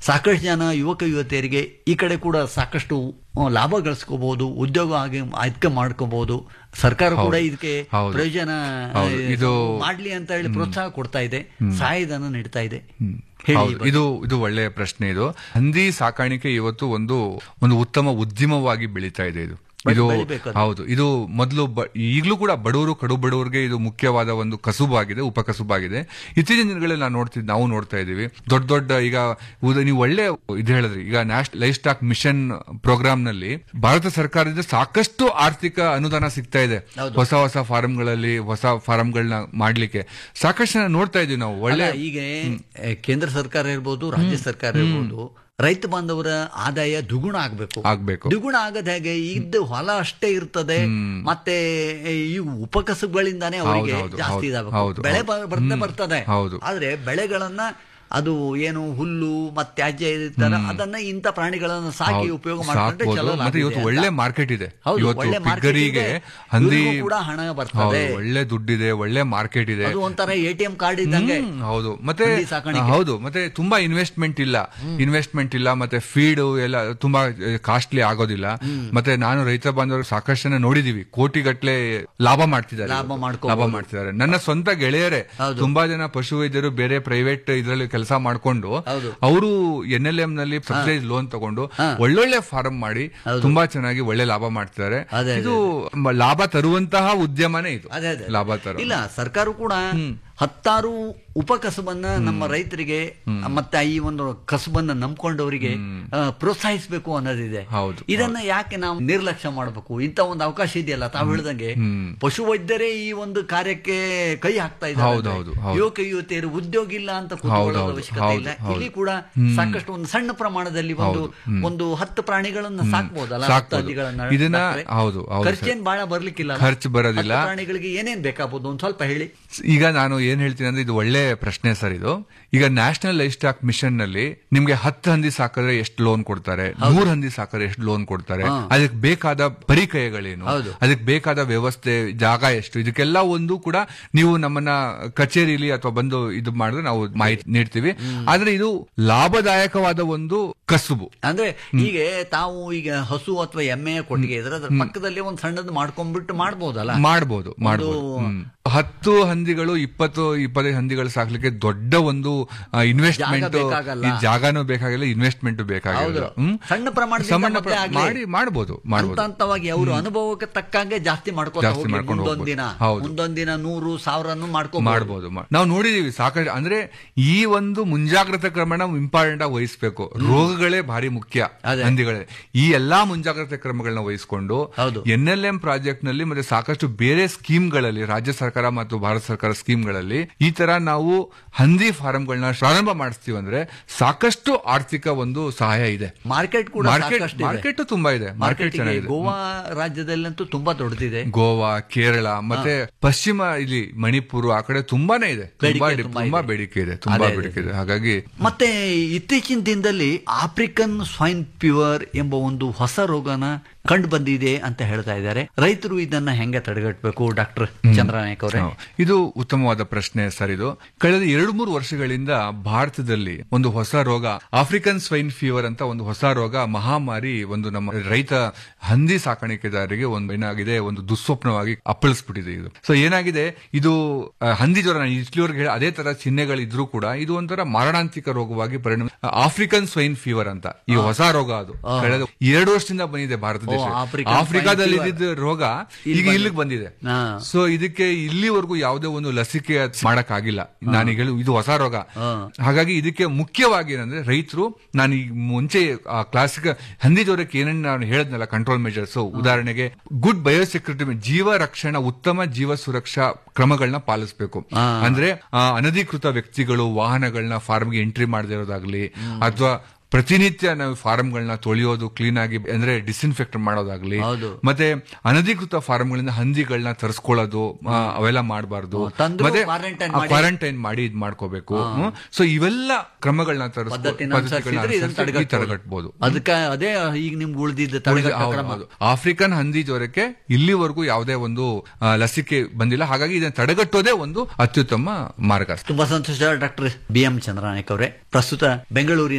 ಸಾಕಷ್ಟು ಜನ ಯುವಕ ಯುವತಿಯರಿಗೆ ಈ ಕಡೆ ಕೂಡ ಸಾಕಷ್ಟು ಆ, ಲಾಭ ಗಳಿಸ್ಕೋಬಹುದು ಉದ್ಯೋಗ ಆಗಿ ಆಯ್ಕೆ ಮಾಡ್ಕೋಬಹುದು ಸರ್ಕಾರ ಕೂಡ ಹೌದು. ಇದಕ್ಕೆ ಹೌದು. ಪ್ರಯೋಜನ ಹೌದು. ಆ, ಇದು- ಮಾಡ್ಲಿ ಅಂತ ಹೇಳಿ ಪ್ರೋತ್ಸಾಹ ಕೊಡ್ತಾ ಇದೆ ಹ್ಮ್. ಸಹಾಯಧನ ನೀಡ್ತಾ ಇದೆ ಹೇಳಿ ಹೌದು ಇದು ಇದು ಒಳ್ಳೆಯ ಪ್ರಶ್ನೆ ಇದು ಹಂದಿ ಸಾಕಾಣಿಕೆ ಇವತ್ತು ಒಂದು ಒಂದು ಉತ್ತಮ ಉದ್ಯಮವಾಗಿ ಬೆಳೀತಾ ಇದೆ ಇದು ಬೆಳೆ- ಇದು ಬೆಳಿಬೇಕು ಅದು. ಹೌದು ಇದು ಮೊದಲು ಈಗಲೂ ಕೂಡ ಬಡವರು ಕಡು ಬಡವರಿಗೆ ಇದು ಮುಖ್ಯವಾದ ಒಂದು ಕಸುಬಾಗಿದೆ ಉಪಕಸುಬಾಗಿದೆ ಇತ್ತೀಚಿನ ದಿನಗಳಲ್ಲಿ ನಾವು ನೋಡ್ತಿದ್ ನಾವು ನೋಡ್ತಾ ಇದ್ದೀವಿ ದೊಡ್ಡ ದೊಡ್ಡ ಈಗ ಉದ- ನೀವು ಒಳ್ಳೆ ಇದು ಹೇಳಿದ್ರಿ ಈಗ national livestock mission programme ನಲ್ಲಿ ಭಾರತ ಸರ್ಕಾರದಿಂದ ಸಾಕಷ್ಟು ಆರ್ಥಿಕ ಅನುದಾನ ಸಿಗ್ತಾ ಇದೆ ಹೌದು. ಹೊಸ ಹೊಸ ಫಾರಂಗಳಲ್ಲಿ ಹೊಸ ಫಾರಂಗಳನ್ನ ಮಾಡ್ಲಿಕ್ಕೆ ಸಾಕಷ್ಟು ಜನ ನೋಡ್ತಾ ಇದೀವಿ ನಾವು ಒಳ್ಳೆ ಅಲ್ಲ, ಈಗ ಎ, ಕೇಂದ್ರ ಸರ್ಕಾರ ಇರ್ಬೋದು ರಾಜ್ಯ ಸರ್ಕಾರ ಇರ್ಬೋದು ರೈತ ಬಾಂಧವರ ಆದಾಯ ದ್ವಿಗುಣ ಆಗ್ಬೇಕು ಆಗ್ಬೇಕು ದ್ವಿಗುಣ ಆಗದ ಹೇಗೆ ಇದ್ದ ಹೊಲ ಅಷ್ಟೇ ಇರ್ತದೆ ಮತ್ತೆ ಈ ಉಪಕಸಬುಗಳಿಂದಾನೇ ಅವರಿಗೆ ಹೌದು, ಜಾಸ್ತಿ ಹೌದು, ಇದಾಗಬೇಕು ಹೌದು, ಬೆಳೆ ಹೌದು. ಬ- ಬರ್ತೇ ಹ್ಮ್. ಬರ್ತದೆ ಹೌದು. ಆದ್ರೆ ಬೆಳೆಗಳನ್ನ ಅದು ಏನು ಹುಲ್ಲು ಮತ್ತೆ ತ್ಯಾಜ್ಯ ಇರ್ತಾರ ಅದನ್ನ ಇಂಥ ಪ್ರಾಣಿಗಳನ್ನ ಸಾಕಿ ಹೌದು, ಉಪಯೋಗ ಮಾಡ್ಕೊಂಡ್ರೆ ಸಾಕ್ಬೋದು. ಚಲೋ ಲಾಭ ಮತ್ತೆ ಇವತ್ತು ಇದೆ ಒಳ್ಳೆ ಅಂತ. ಮಾರ್ಕೆಟ್ ಇದೆ ಹೌದು, ಇವತ್ತು ಒಳ್ಳೆ market ಪಿಗ್ಗರಿಗೆ ಇದೆ. ಹಂದಿ ಇವ್ರಿಗೂ ಕೂಡ ಹಣ ಬರ್ತದೆ ಹೌದು, ಒಳ್ಳೆ ದುಡ್ಡಿದೆ ಒಳ್ಳೆ ಮಾರ್ಕೆಟ್ ಇದೆ ಅದು ಒಂಥರ ಎ ಟಿ ಎಂ ಕಾರ್ಡ್ ಇದ್ದಂಗೆ ಹ್ಮ್, ಹೌದು ಮತ್ತೆ ಹಂದಿ ಸಾಕಾಣಿಕೆ. ಹೌದು ಮತ್ತೆ ತುಂಬಾ ಇನ್ವೆಸ್ಟ್ಮೆಂಟ್ ಇಲ್ಲ ಇನ್ವೆಸ್ಟ್ಮೆಂಟ್ ಇಲ್ಲ ಮತ್ತೆ ಫೀಡ್ ಎಲ್ಲ ತುಂಬಾ ಕಾಸ್ಟ್ಲಿ ಆಗೋದಿಲ್ಲ ಮತ್ತೆ ನಾನು ರೈತ ಬಾಂಧವರು ಸಾಕಷ್ಟು ಜನ ನೋಡಿದೀವಿ ಕೋಟಿಗಟ್ಲೆ ಲಾಭ ಮಾಡ್ತಿದ್ದಾರೆ ಲಾಭ ಇವತ್ತು. ಮಾಡ್ಕೋಬಹುದು. ಲಾಭ ಮಾಡ್ತಿದ್ದಾರೆ ನನ್ನ ಸ್ವಂತ ಗೆಳೆಯರೇ ತುಂಬಾ ಜನ ಪಶು ವೈದ್ಯರು ಬೇರೆ ಪ್ರೈವೇಟ್ ಇದರಲ್ಲಿ ಕೆಲಸ ಮಾಡ್ಕೊಂಡು ಅವರು ಎನ್ ಎಲ್ ಎಂ ನಲ್ಲಿ ಸಬ್ಸಿಡೈಸ್ ಲೋನ್ ತಗೊಂಡು ಒಳ್ಳೊಳ್ಳೆ ಫಾರ್ಮ್ ಮಾಡಿ ತುಂಬಾ ಚೆನ್ನಾಗಿ ಒಳ್ಳೆ ಲಾಭ ಮಾಡ್ತಿದ್ದಾರೆ ಅದೇ, ಇದು ಮ- ಲಾಭ ತರುವಂತಹ ಉದ್ಯಮನೇ ಇದು ಅದೇ ಅದೇ ಲಾಭ ತರ ಇಲ್ಲ ಸರ್ಕಾರ ಕೂಡ ಹತ್ತಾರು ಉಪಕಸಬನ್ನ ನಮ್ಮ ರೈತರಿಗೆ ಮತ್ತೆ ಈ ಒಂದು ಕಸಬನ್ನ ನಂಬ್ಕೊಂಡವರಿಗೆ ಆ, ಪ್ರೋತ್ಸಾಹಿಸಬೇಕು ಅನ್ನೋದಿದೆ ಹೌದು ಇದನ್ನ ಯಾಕೆ ನಾವು ನಿರ್ಲಕ್ಷ್ಯ ಮಾಡಬೇಕು ಇಂಥ ಒಂದು ಅವಕಾಶ ಇದೆಯಲ್ಲ ತಾವು ಹೇಳ್ದಂಗೆ ಪಶು ವೈದ್ಯರೇ ಈ ಒಂದು ಕಾರ್ಯಕ್ಕೆ ಕೈ ಹಾಕ್ತಾ ಇದ್ದಾರೆ ಹೌದು, ಅಂದ್ರೆ ಹೌದು, ಹೌದು. ಯುವಕ ಯುವತಿಯರು ಉದ್ಯೋಗ ಇಲ್ಲ ಅಂತ ಹೌದು, ಕೂತ್ಕೊಳ್ಳೋದು ಹೌದು, ಅವಶ್ಯಕತೆ ಹೌದು, ಇಲ್ಲ ಹೌದು. ಇಲ್ಲಿ ಕೂಡ ಹ್ಮ್. ಸಾಕಷ್ಟು ಒಂದು ಸಣ್ಣ ಪ್ರಮಾಣದಲ್ಲಿ ಒಂದು ಹೌದು, ಹ್ಮ್. ಒಂದು ಹತ್ತು ಪ್ರಾಣಿಗಳನ್ನ ಸಾಕ್ಬೋದಲ್ಲ ಹತ್ತು ಸಾಕ್ಬೋದು. ಹಂದಿಗಳನ್ನ ಇದನ್ನ ಸಾಕ್ರೆ ಹೌದು, ಹೌದು ಸರ್. ಖರ್ಚೇನ್ ಬಹಳ ಬರ್ಲಿಕ್ಕಿಲ್ಲ ಖರ್ಚು ಬರೋದಿಲ್ಲ. ಹತ್ತು ಪ್ರಾಣಿಗಳಿಗೆ ಏನೇನ್ ಬೇಕಾಗ್ಬೋದು ಒಂದ್ ಸ್ವಲ್ಪ ಹೇಳಿ ಈಗ ನಾನು ಏನ್ ಹೇಳ್ತೀನಿ ಅಂದ್ರೆ ಇದು ಒಳ್ಳೆ ಪ್ರಶ್ನೆ ಸರ್ ಇದು ಈಗ ನ್ಯಾಷನಲ್ ಲೈಫ್ ಸ್ಟಾಕ್ ಮಿಷನ್ ನಲ್ಲಿ ನಿಮ್ಗೆ ಹತ್ತು ಹಂದಿ ಸಾಕಿದ್ರೆ ಎಷ್ಟು ಲೋನ್ ಕೊಡ್ತಾರೆ ನೂರ್ ಹಂದಿ ಸಾಕಿದ್ರೆ ಎಷ್ಟು ಲೋನ್ ಕೊಡ್ತಾರೆ ಹಾ. ಅದಕ್ಕೆ ಬೇಕಾದ ಪರಿಕಯಗಳೇನು ಹೌದು. ಅದಕ್ಕೆ ಬೇಕಾದ ವ್ಯವಸ್ಥೆ ಜಾಗ ಎಷ್ಟು ಇದಕ್ಕೆಲ್ಲ ಒಂದು ಕೂಡ ನೀವು ನಮ್ಮನ್ನ ಕಚೇರಿಲಿ ಅಥವಾ ಬಂದು ಇದು ಮಾಡಿದ್ರೆ ನಾವು ಮಾಹಿತಿ ನೀಡ್ತೀವಿ ಆದ್ರೆ ಇದು ಲಾಭದಾಯಕವಾದ ಒಂದು ಕಸುಬು ಅಂದ್ರೆ ಈಗ ತಾವು ಈಗ ಹಸು ಅಥವಾ ಎಮ್ಮೆ ಕೊಟ್ಟಿಗೆ ಇದ್ರೆ ಅದ್ರ ಪಕ್ಕದಲ್ಲಿ ಒಂದ್ ಸಣ್ಣದು ಮಾಡ್ಕೊಂಡ್ಬಿಟ್ಟು ಮಾಡ್ಬೋದಲ್ಲ ಮಾಡ್ಬೋದು ಮಾಡ್ಬೋದು ಹ್ಮ್. ಹತ್ತು ಹಂದಿಗಳು ಇಪ್ಪತ್ತು ಇಪ್ಪತ್ತೈದು ಹಂದಿಗಳು ಸಾಕ್ಲಿಕ್ಕೆ ದೊಡ್ಡ ಒಂದು ಇನ್ವೆಸ್ಟ್ಮೆಂಟ್ ಜಾಗ ಬೇಕಾಗಲ್ಲ. ಜಾಗನೂ ಬೇಕಾಗಿಲ್ಲ ಇನ್ವೆಸ್ಟ್ಮೆಂಟ್ ಬೇಕಾಗಿಲ್ಲ ಹೌದು. ಸಣ್ಣ ಪ್ರಮಾಣದಿಂದ ಸಣ್ಣ ಮೊದ್ಲೇ ಪ್ರ- ಆಗ್ಲಿ. ಮಾಡಿ ಮಾಡ್ಬೋದು ಹಂತ ಮಾಡ್ಬೋದು ಹಂತವಾಗಿ ಅವರು ಅನುಭವಕ್ಕೆ ತಕ್ಕಂಗೆ ಜಾಸ್ತಿ ಮಾಡ್ಕೊತಾ ಜಾಸ್ತಿ ಹೋಗಿ ಮಾಡ್ಕೊಂಡು ಮುಂದೊಂದ್ ದಿನ ಹೋಗ್ಬೋದು. ಹೌದು. ಮುಂದೊಂದ್ ದಿನ ನೂರು ಸಾವಿರನು ಮಾಡ್ಕೋಬಹುದು ಮಾಡ್ಬೋದು ಮಾ- ನಾವು ನೋಡಿದೀವಿ ಸಾಕಷ್ಟು ಅಂದ್ರೆ ಈ ಒಂದು ಮುಂಜಾಗ್ರತಾ ಕ್ರಮನ ಇಂಪಾರ್ಟೆಂಟ್ ಆಗಿ ವಹಿಸಬೇಕು ರೋಗಗಳೇ ಭಾರಿ ಮುಖ್ಯ ಹಂದಿಗಳೇ ಈ ಎಲ್ಲಾ ಮುಂಜಾಗ್ರತಾ ಕ್ರಮಗಳನ್ನ ವಹಿಸಿಕೊಂಡು ಎನ್ ಎಲ್ ಎಂ ಪ್ರಾಜೆಕ್ಟ್ ನಲ್ಲಿ ಮತ್ತೆ ಸಾಕಷ್ಟು ಬೇರೆ ಸ್ಕೀಮ್ಗಳಲ್ಲಿ ರಾಜ್ಯ ಸರ್ಕಾರ ಮತ್ತು ಭಾರತ ಸರ್ಕಾರ ಸ್ಕೀಮ್ಗಳಲ್ಲಿ ಈ ತರ ನಾವು ಹಂದಿ ಫಾರಂಗಳನ್ನ ಪ್ರಾರಂಭ ಮಾಡಿಸ್ತೀವಿ ಅಂದ್ರೆ ಸಾಕಷ್ಟು ಆರ್ಥಿಕ ಒಂದು ಸಹಾಯ ಇದೆ ಮಾರ್ಕೆಟ್ ಕೂಡ ಮಾರ್ಕೆಟ್ ಸಾಕಷ್ಟು ಇದೆ. ಮಾರ್ಕೆಟ್ ತುಂಬಾ ಇದೆ ಮಾರ್ಕೆಟ್ ಮಾರ್ಕೆಟ್ ಚೆನ್ನಾಗಿದೆ ಗೋವಾ ರಾಜ್ಯದಲ್ಲಂತೂ ತುಂಬಾ ದೊಡ್ಡದಿದೆ ಗೋವಾ ಕೇರಳ ಮತ್ತೆ ಪಶ್ಚಿಮ ಇಲ್ಲಿ ಮಣಿಪುರ ಆ ಕಡೆ ತುಂಬಾನೇ ಇದೆ ಬೇಡಿಕೆ ತುಂಬಾ ಡಿ- ತುಂಬಾ ತುಂಬಾ ಇದೆ. ಬೇಡಿಕೆ ಇದೆ ತುಂಬಾ ಅದೇ, ಅದೇ. ಬೇಡಿಕೆ ಇದೆ ಹಾಗಾಗಿ ಮತ್ತೆ ಇತ್ತೀಚಿನ ದಿನದಲ್ಲಿ ಆಫ್ರಿಕನ್ ಸ್ವೈನ್ ಫ್ಯೂವರ್ ಎಂಬ ಒಂದು ಹೊಸ ರೋಗನ ಕಂಡು ಬಂದಿದೆ ಅಂತ ಹೇಳ್ತಾ ಇದ್ದಾರೆ ರೈತರು ಇದನ್ನ ಹೆಂಗೆ ತಡೆಗಟ್ಟಬೇಕು ಡಾಕ್ಟರ್ ಚಂದ್ರನಾಯಕ್ ಅವರೇ ಹೌದು. ಇದು ಉತ್ತಮವಾದ ಪ್ರಶ್ನೆ ಸರ್ ಇದು ಕಳೆದ ಎರಡು ಮೂರು ವರ್ಷಗಳಿಂದ ಭಾರತದಲ್ಲಿ ಒಂದು ಹೊಸ ರೋಗ ಆಫ್ರಿಕನ್ ಸ್ವೈನ್ ಫೀವರ್ ಅಂತ ಒಂದು ಹೊಸ ರೋಗ ಮಹಾಮಾರಿ ಒಂದು ನಮ್ಮ ರೈತ ಹಂದಿ ಸಾಕಾಣಿಕೆದಾರರಿಗೆ ಒಂದು ಏನಾಗಿದೆ ಒಂದು ದುಸ್ವಪ್ನವಾಗಿ ಅಪ್ಪಳಿಸ್ಬಿಟ್ಟಿದೆ ಇದು ಸೊ ಏನಾಗಿದೆ ಇದು ಆ, ಹಂದಿ ಜ್ವರ ನಾನು ಇಟ್ಲಿವರೆಗೆ ಹೇಳಿ ಅದೇ ತರ ಚಿಹ್ನೆಗಳಿದ್ರೂ ಕೂಡ ಇದು ಒಂಥರ ಮಾರಣಾಂತಿಕ ರೋಗವಾಗಿ ಪರಿಣಾಮ ಆಫ್ರಿಕನ್ ಸ್ವೈನ್ ಫೀವರ್ ಅಂತ ಈ ಹೊಸ ರೋಗ ಅದು ಆ. ಕಳೆದ ಎರಡು ವರ್ಷದಿಂದ ಬಂದಿದೆ ಭಾರತ ದೇಶ ಓ, African ಆಫ್ರಿಕಾದಲ್ಲಿ swine ಇದ್ದಿದ್ದ ರೋಗ ಇಲ್ಲಿ ಈಗ ಬಂದಿದೆ. ಇಲ್ಲಿಗೆ ಬಂದಿದೆ ಹಾ. ಸೊ ಇದಕ್ಕೆ ಇಲ್ಲಿವರೆಗೂ ಯಾವುದೇ ಒಂದು ಲಸಿಕೆ ಮಾಡಕ್ಕಾಗಿಲ್ಲ ನಾನೀಗ ಹೇಳು ಇದು ಹೊಸ ರೋಗ ಹಾಗಾಗಿ ಇದಕ್ಕೆ ಮುಖ್ಯವಾಗಿ ಏನಂದ್ರೆ ರೈತರು ನಾನು ಈ ಮುಂಚೆ ಕ್ಲಾಸಿಕ್ ಹಂದಿ ಜ್ವರಕ್ಕೆ ಏನೇನು ನಾನು ಹೇಳದ್ನಲ್ಲ ಕಂಟ್ರೋಲ್ ಮೆಜರ್ಸ್ ಉದಾಹರಣೆಗೆ ಗುಡ್ ಬಯೋಸೆಕ್ಯೂರಿಟಿ ಜೀವ ರಕ್ಷಣಾ ಉತ್ತಮ ಜೀವ ಸುರಕ್ಷಾ ಕ್ರಮಗಳನ್ನ ಪಾಲಿಸಬೇಕು ಅಂದ್ರೆ ಆ, ಅನಧಿಕೃತ ವ್ಯಕ್ತಿಗಳು ವಾಹನಗಳನ್ನ ಫಾರ್ಮ್ಗೆ ಎಂಟ್ರಿ ಮಾಡದೇ ಇರೋದಾಗ್ಲಿ ಅಥವಾ ಪ್ರತಿನಿತ್ಯ ನಾವು ಫಾರಂಗಳನ್ನ ತೊಳೆಯೋದು ಕ್ಲೀನ್ ಆಗಿ ಅಂದ್ರೆ ಡಿಸ್ಇನ್ಫೆಕ್ಟ್ ಮಾಡೋದಾಗ್ಲಿ ಹೌದು. ಮತ್ತೆ ಅನಧಿಕೃತ ಫಾರಂಗಳಿಂದ ಹಂದಿಗಳನ್ನ ತರಿಸ್ಕೊಳ್ಳೋದು ಆ, ಅವೆಲ್ಲ ಮಾಡಬಾರ್ದು ತಂದ್ರು ಮತ್ತೆ quarantine ಮಾಡಿ. ಕ್ವಾರಂಟೈನ್ ಮಾಡಿ ಇದ್ ಮಾಡ್ಕೋಬೇಕು ಸೊ ಇವೆಲ್ಲ ಕ್ರಮಗಳನ್ನ ತರಿಸ್ಕೊ- ಪದ್ಧತಿನ ಪದ್ಧತಿಗಳನ್ನ ಅನುಸರಿಸಿದ್ರೆ ಇದನ್ನ ಅನುಸರಿಸಿ ತಡೆಗಟ್ಬೋದು. ತಡೆಗಟ್ಬೋದು ಅದಕ್ಕೆ ಅದೇ ಈಗ ನಿಮ್ಗೆ ಉಳಿದಿದ್ದ ತಡೆಗಟ್ಟ ಹೌದು, ಕ್ರಮ ಹೌದು. ಆಫ್ರಿಕನ್ ಹಂದಿ ಜ್ವರಕ್ಕೆ ಇಲ್ಲಿವರೆಗೂ ಯಾವುದೇ ಒಂದು ಆ, ಲಸಿಕೆ ಬಂದಿಲ್ಲ ಹಾಗಾಗಿ ಇದನ್ನ ತಡೆಗಟ್ಟೋದೇ ಒಂದು ಅತ್ಯುತ್ತಮ ಮಾರ್ಗ ತುಂಬಾ ಸಂತೋಷ ಡಾಕ್ಟರ್ ಬಿ ಎಂ ಚಂದ್ರನಾಯಕ್ ಅವರೇ ಪ್ರಸ್ತುತ ಬೆಂಗಳೂರಿನ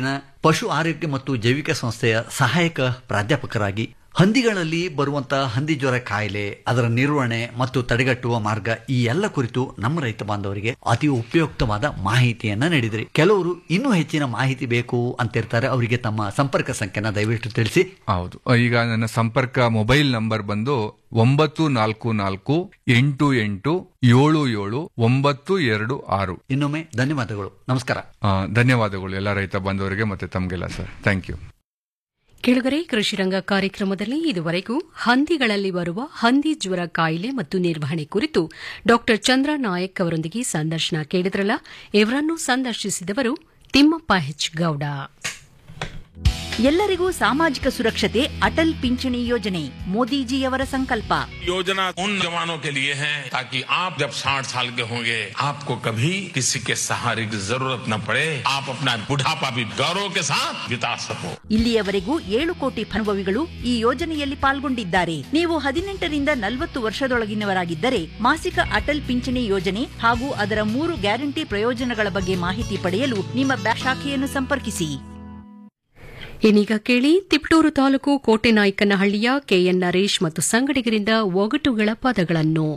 ಪಶು ಆರೋಗ್ಯ ಮತ್ತು ಜೈವಿಕ ಸಂಸ್ಥೆಯ ಸಹಾಯಕ ಪ್ರಾಧ್ಯಾಪಕರಾಗಿ ಹಂದಿಗಳಲ್ಲಿ ಬರುವಂತಹ ಹಂದಿ ಜ್ವರ ಕಾಯಿಲೆ ಅದರ ನಿರ್ವಹಣೆ ಮತ್ತು ತಡೆಗಟ್ಟುವ ಮಾರ್ಗ ಈ ಎಲ್ಲ ಕುರಿತು ನಮ್ಮ ರೈತ ಬಾಂಧವರಿಗೆ ಅತಿ ಉಪಯುಕ್ತವಾದ ಮಾಹಿತಿಯನ್ನ ನೀಡಿದ್ರಿ ಕೆಲವರು ಇನ್ನೂ ಹೆಚ್ಚಿನ ಮಾಹಿತಿ ಬೇಕು ಅಂತಿರ್ತಾರೆ ಅವರಿಗೆ ತಮ್ಮ ಸಂಪರ್ಕ ಸಂಖ್ಯೆನ ದಯವಿಟ್ಟು ತಿಳಿಸಿ ಹೌದು ಈಗ ನನ್ನ ಸಂಪರ್ಕ ಮೊಬೈಲ್ ನಂಬರ್ ಬಂದು ಒಂಬತ್ತು ನಾಲ್ಕು ನಾಲ್ಕು ಎಂಟು ಎಂಟು ಏಳು ಏಳು ಒಂಬತ್ತು ಎರಡು ಆರು ಇನ್ನೊಮ್ಮೆ ಧನ್ಯವಾದಗಳು ನಮಸ್ಕಾರ ಆ, ಧನ್ಯವಾದಗಳು ಎಲ್ಲ ರೈತ ಬಂಧುವರಿಗೆ ಮತ್ತೆ ತಮಗೆಲ್ಲ ಸರ್ ಥ್ಯಾಂಕ್ ಯು ಕೆಳಗರೆ ಕೃಷಿರಂಗ ಕಾರ್ಯಕ್ರಮದಲ್ಲಿ ಇದುವರೆಗೂ ಹಂದಿಗಳಲ್ಲಿ ಬರುವ ಹಂದಿ ಜ್ವರ ಕಾಯಿಲೆ ಮತ್ತು ನಿರ್ವಹಣೆ ಕುರಿತು ಡಾ ಚಂದ್ರ ನಾಯಕ್ ಅವರೊಂದಿಗೆ ಸಂದರ್ಶನ ಕೇಳಿದ್ರಲ್ಲ ಇವರನ್ನು ಸಂದರ್ಶಿಸಿದವರು ತಿಮ್ಮಪ್ಪ ಹೆಚ್ ಗೌಡ ಎಲ್ಲರಿಗೂ ಸಾಮಾಜಿಕ ಸುರಕ್ಷತೆ ಅಟಲ್ ಪಿಂಚಣಿ ಯೋಜನೆ ಮೋದಿಜಿಯವರ ಸಂಕಲ್ಪ योजना उन जवानों के लिए है ताकि आप जब 60 साल के होंगे आपको कभी किसी के सहारे की जरूरत न पड़े आप अपना बुढ़ापा भी गौरव के साथ बिता सको ಇಲ್ಲಿಯವರೆಗೂ ಏಳು ಕೋಟಿ ಫಲಾನುಭವಿಗಳು ಈ ಯೋಜನೆಯಲ್ಲಿ ಪಾಲ್ಗೊಂಡಿದ್ದಾರೆ ನೀವು ಹದಿನೆಂಟರಿಂದ ನಲವತ್ತು ವರ್ಷದೊಳಗಿನವರಾಗಿದ್ದರೆ ಮಾಸಿಕ ಅಟಲ್ ಪಿಂಚಣಿ ಯೋಜನೆ ಹಾಗೂ ಅದರ ಮೂರು ಗ್ಯಾರಂಟಿ ಪ್ರಯೋಜನಗಳ ಬಗ್ಗೆ ಮಾಹಿತಿ ಪಡೆಯಲು ನಿಮ್ಮ ಬ್ಯಾಂಕ್ ಶಾಖೆಯನ್ನು ಸಂಪರ್ಕಿಸಿ ಇನ್ನೀಗ ಕೇಳಿ ತಿಪಟೂರು ತಾಲೂಕು ಕೋಟೆನಾಯಕನಹಳ್ಳಿಯ ಕೆಎನ್ ನರೇಶ್ ಮತ್ತು ಸಂಗಡಿಗರಿಂದ ಒಗಟುಗಳ ಪದಗಳನ್ನು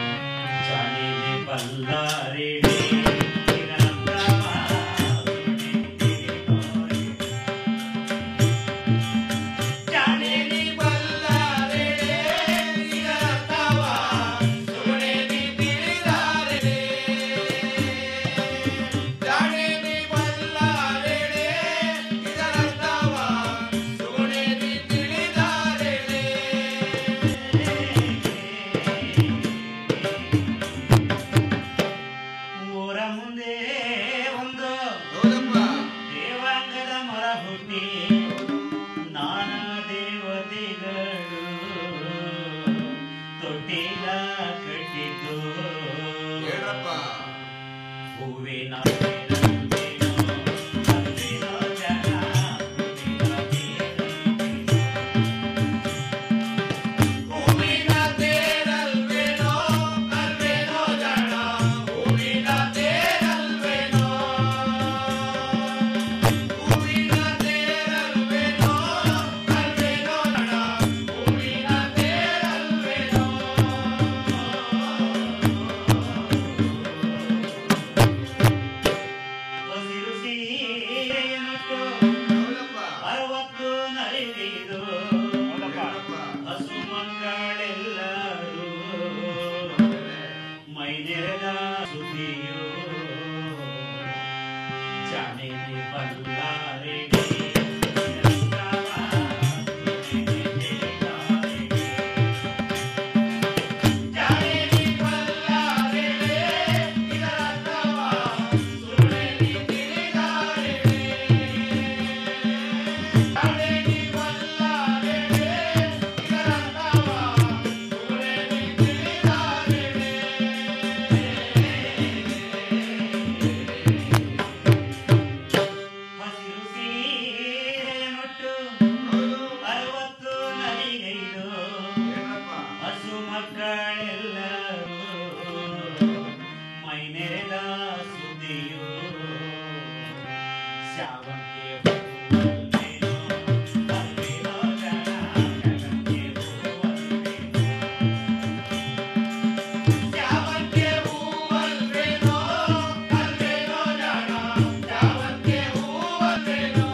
ಊರ ಮುಂದೆ ಒಂದು ದೇವಾಂಗದ ಮರ ಹುಟ್ಟಿ ನಾನಾ ದೇವತೆಗಳು ತೊಟ್ಟಿಲ ಕಟ್ಟಿದ್ದು ಹೂವಿನ ಹೂವಿನ ತೇರಲ್ವೇನೋ ಅಲ್ವೇನೋ ಜನ ಹೂವಿನ ತೇರಲ್ವೇನೋ ಹೂವಿನ ತೇರಲ್ವೇನೋ ಅಲ್ವೇನೋ ಜನ ಹೂವಿನ ತೇರಲ್ವೇನೋ ಹಸಿರು ಸೀರೆಯನ್ನುಟ್ಟು ಅರವತ್ತು ನಲಿದಿದು ಹಸು ಮಕ್ಕಳೆಲ್ಲರೂ ಮೈನೆರೆದ ಸುದ್ದಿಯು ಜಾಣಿನಿ ಬಲ್ಲಾರೆಗೆ ಜಾಣಿನಿ ಬಲ್ಲಾರೆಗೆ ಇದರರ್ಥವ ಸುಳ್ಳೆನಿ ತಿಳಿದಾರೆಗೆ ಜಾಣಿನಿ ಬಲ್ಲಾರೆಗೆ ಇದರರ್ಥವ ಸುಳ್ಳೆನಿ ತಿಳಿದಾರೆಗೆ ಹಸಿರು ಸೀರೆಯನ್ನುಟ್ಟು ಅರವತ್ತು ನಲಿಗೈದು ಹಸು ಮಕ್ಕಳೆಲ್ಲರೂ ಮೈ ನೆರೆದ ಸುದ್ದಿಯು ಶಾವಂತಿಗೆ ಹೂವಲ್ವೇನೋ, ಅಲ್ವೇನೋ ಜನ, ಜಗತ್ತಿಗೆ ಹೂವಲ್ವೇನೋ. ಶಾವಂತಿಗೆ ಹೂವಲ್ವೇನೋ, ಅಲ್ವೇನೋ ಜನ, ಶಾವಂತಿಗೆ ಹೂವಲ್ವೇನೋ.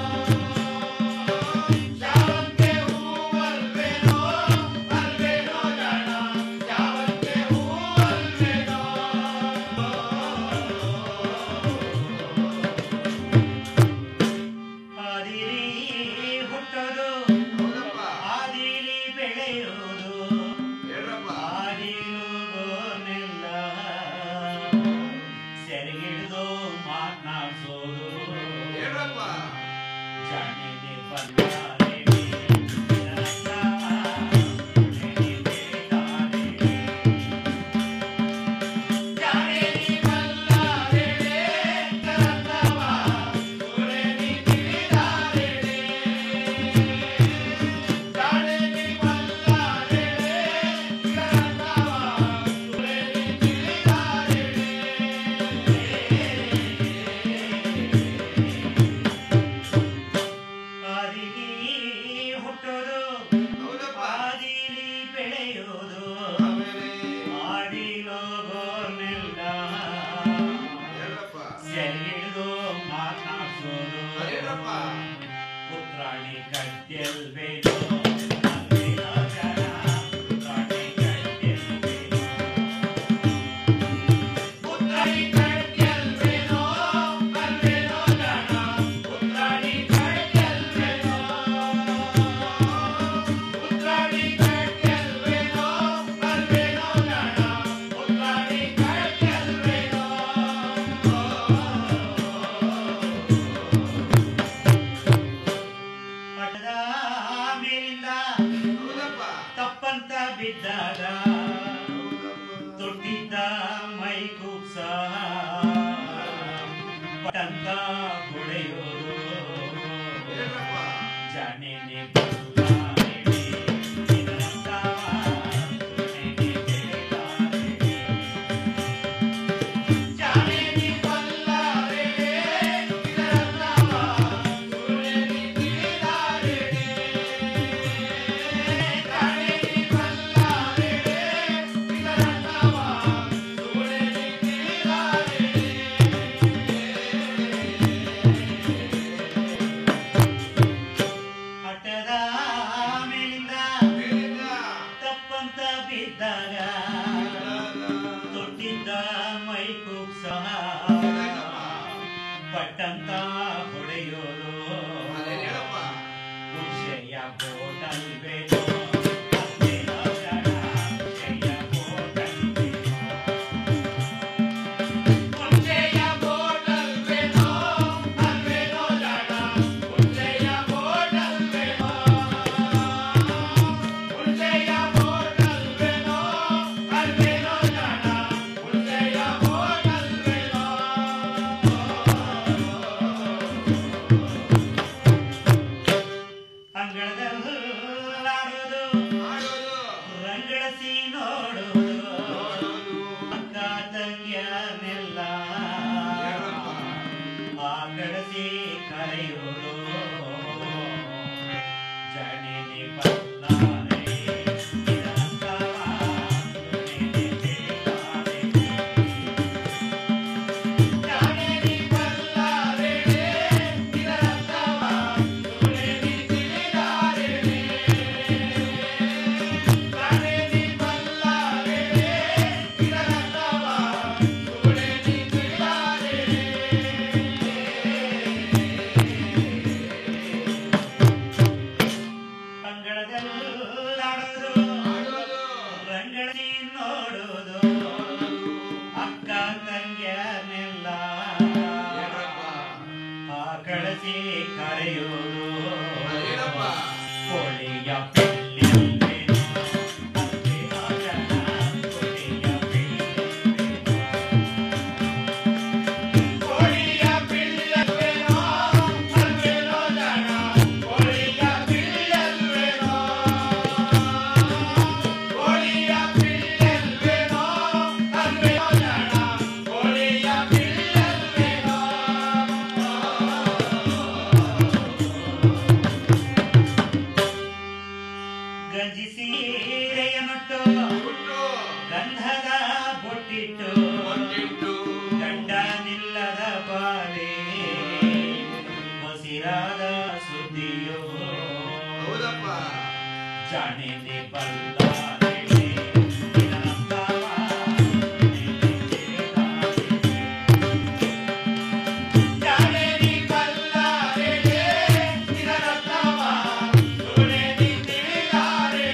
ಶಾವಂತಿಗೆ ಹೂವಲ್ವೇನೋ, ಅಲ್ವೇನೋ ಜನ, ಶಾವಂತಿಗೆ ಹೂವಲ್ವೇನೋ. ಆದಿಲಿ ಹುಟ್ಟೋದು ಆದಿಲಿ ಬೆಳೆಯೋದು ಆದಿಲುಗೋನೆಲ್ಲ ಸೆರೆಗಿಡ್ದು ಮಾತನಾಡ್ಸೋದು ಜಾಣಿದೆ ಬಲ್ಲಾರೆಗೆ ಇದರರ್ಥವ ಸುಳ್ಳೆನಿ ತಿಳಿದಾರೆಗೆ. ಬಿದ್ದಾಗ ತೊಟ್ಟಿದ್ದ ಮೈ ಕುಪ್ಸ ಪಟಂತ ಹೊಡೆಯೋದು ಜಾನೇನೆ ಹಠದ ಮೇಲಿಂದ ತಪ್ಪಂತ ಬಿದ್ದಾಗ ತೊಟ್ಟಿದ್ದ ಮೈ ಸಹ ಪಟ್ಟಂತ ಹೊಡೆಯೋದು ವಿಷಯ ಹೋಟಲ್ ಬೇಡೋ ಅಲ್ಲೇನೋ ಜನ, ವಿಷಯ ಹೋಟಲ್ ಬೇಡೋ. ವಿಷಯ ಹೋಟಲ್ ಬೇಡೋ, ಅಲ್ಲೇನೋ ಜನ, ವಿಷಯ ಹೋಟಲ್ ಬೇಡೋ. ವಿಷಯ ಹೋಟಲ್ ಬೇಡೋ, ಅಲ್ಲೇನೋ ಜನ, ವಿಷಯ ಹೋಟಲ್ ಬೇಡೋ. ಅಂಗಳದಲ್ಲಾಡೋದು ರಂಗಳಸಿ ನೋಡೋದು ಅಕ್ಕ ತಂಗಿಯನ್ನೆಲ್ಲ ಆ ಕಳಸಿ ಕರೆಯೋದು ಜಣಿನಿ ಬಲ್ಲಾರೆ ಇದರಂತವ ನುಡಿದೆ ತಿಳಿದಾರೆ. ಜಣಿನಿ ಬಲ್ಲಾರೆ ಇದರಂತವ ನುಡಿದೆ ತಿಳಿದಾರೆ. ಜಣಿನಿ ಬಲ್ಲಾರೆ ಇದರಂತವ ನುಡಿದೆ ತಿಳಿದಾರೆ. ಅಂಗಳದಲ್ಲಾಡೋದು ರಂಗಳಿ ನೋಡೋದು ಅಕ್ಕ ತಂಗಿಯನ್ನೆಲ್ಲ ಆ ಕಳಸಿ ಕರೆಯೋದು ಕೋಳಿಯ ಪಿಳ್ಳೆಲ್ವೇನೋ, ಅಲ್ವೇನೋ ಜನ, ಕೋಳಿಯ ಪಿಳ್ಳೆಲ್ವೇನೋ. ಕೋಳಿಯ ಪಿಳ್ಳೆಲ್ವೇನೋ, ಅಲ್ವೇನೋ ಜನ, ಕೋಳಿಯ ಪಿಳ್ಳೆಲ್ವೇನೋ. ಕೋಳಿಯ ಪಿಳ್ಳೆಲ್ವೇನೋ, ಅಲ್ವೇನೋ ಜನ, ಕೋಳಿಯ ಪಿಳ್ಳೆಲ್ವೇನೋ. ಗಂಜಿ ಸೀರೆಯ ನೊಟ್ಟು ಗಂಧದ ಬೊಟ್ಟಿಟ್ಟು ಗಂಡ ನಿಲ್ಲದ ಬಾಲೆ ಹಸಿರಾದ ಸುದ್ದಿಯೋ ಜಾಣಿನೆ ಬಲ್ಲಾರೆ ಇದರಂತವ ಜಾಣಿನಿ ಬಲ್ಲಾರೆ ಇದರಂತವ ಸುಳೆನಿ ತಿಳಿದಾರೆ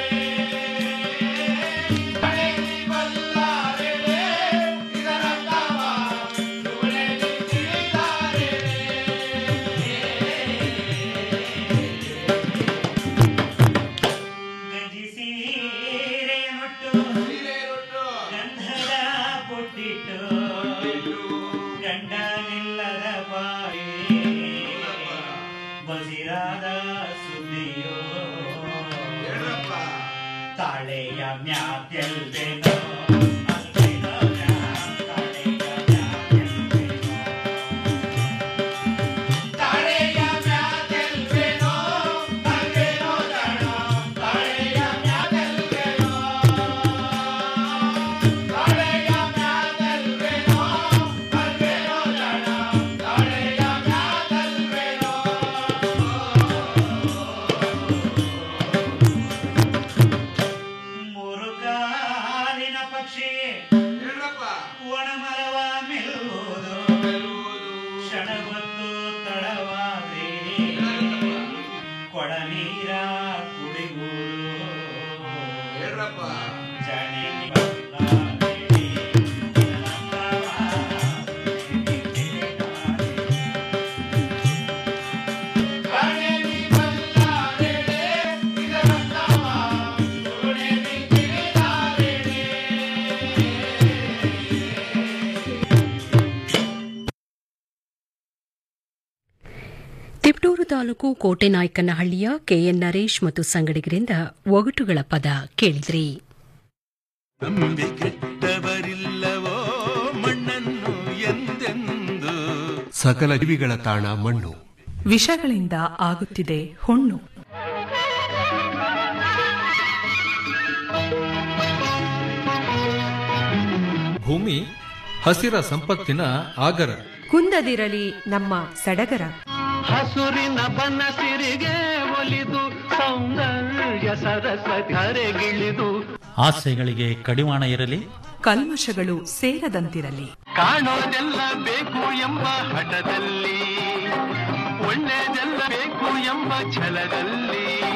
ಜಾಣಿನಿ ಬಲ್ಲಾರೆ ಇದರಂತವ ಸುಳೆನಿ ತಿಳಿದಾರೆ ಗಂಜಿ ಸೀರೆಯ ನೊಟ್ಟು ಗಂಧದ ಪುಟ್ಟಿಟ್ಟು ಗಂಡ ನಿಲ್ಲದ ಬಾಯಿ ಬಸಿರಾದ ಸುದ್ದಿಯೋ ತಾಳೆಯ ಮ್ಯಾತ್ಯಲ್ವೇನೋ ಅಲ್ವೇನೋ ಮ್ಯಾ, ತಾಳೆಯ ಮ್ಯಾತ್ಯಲ್ವೇನೋ. ತಾಳೆಯ ಮ್ಯಾತ್ಯಲ್ವೇನೋ, ಅಲ್ವೇನೋ ಜನ, ತಾಳೆಯ ಮ್ಯಾತ್ಯಲ್ವೇನೋ. ತಾಳೆಯ ಮ್ಯಾತ್ಯಲ್ವೇನೋ, ಅಲ್ವೇನೋ ಜನ, ತಾಳೆಯ ಮ್ಯಾತ್ಯಲ್ವೇನೋ. ಮೂರು ಕಾಲಿನ ಪಕ್ಷಿ ಒಣಮರವ ಮೆಲ್ಲುವುದು ಕ್ಷಣವತ್ತು ತಡವಾದ್ರೆ ಕೊಡ ನೀರ ಕುಡಿಯುವುದು ಜನಿ ಬಲ್ಲಾರೆ, ಇದರಂತವ ಜನಿ ಬಲ್ಲಾರೆ, ಇದರಂತವ ಸುಳಿನಿ ತಾಲೂಕು ಕೋಟೆನಾಯ್ಕನಹಳ್ಳಿಯ ಕೆಎನ್ ನರೇಶ್ ಮತ್ತು ಸಂಗಡಿಗರಿಂದ ಒಗಟುಗಳ ಪದ ಕೇಳಿದ್ರಿ ನಂಬಿಕೆಟ್ಟವರಿಲ್ಲವೋ ಮಣ್ಣನ್ನು ಎಂದೆಂದು ಸಕಲ ಜೀವಿಗಳ ತಾಣ ಮಣ್ಣು ವಿಷಗಳಿಂದ ಆಗುತ್ತಿದೆ ಹುಣ್ಣು ಭೂಮಿ ಹಸಿರ ಸಂಪತ್ತಿನ ಆಗರ ಕುಂದದಿರಲಿ ನಮ್ಮ ಸಡಗರ ಹಸುರಿನ ಬನಸಿರಿಗೆ ಒಲಿದು ಸೌಂದರ್ಯ ಸರಸ್ವತಿ ಹರೆಗಿಳಿದು ಆಸೆಗಳಿಗೆ ಕಡಿವಾಣ ಇರಲಿ ಕಲ್ಮಶಗಳು ಸೇರದಂತಿರಲಿ ಕಾಣೋದೆಲ್ಲ ಬೇಕು ಎಂಬ ಹಠದಲ್ಲಿ ಒಳ್ಳೆದೆಲ್ಲ ಬೇಕು ಎಂಬ ಛಲದಲ್ಲಿ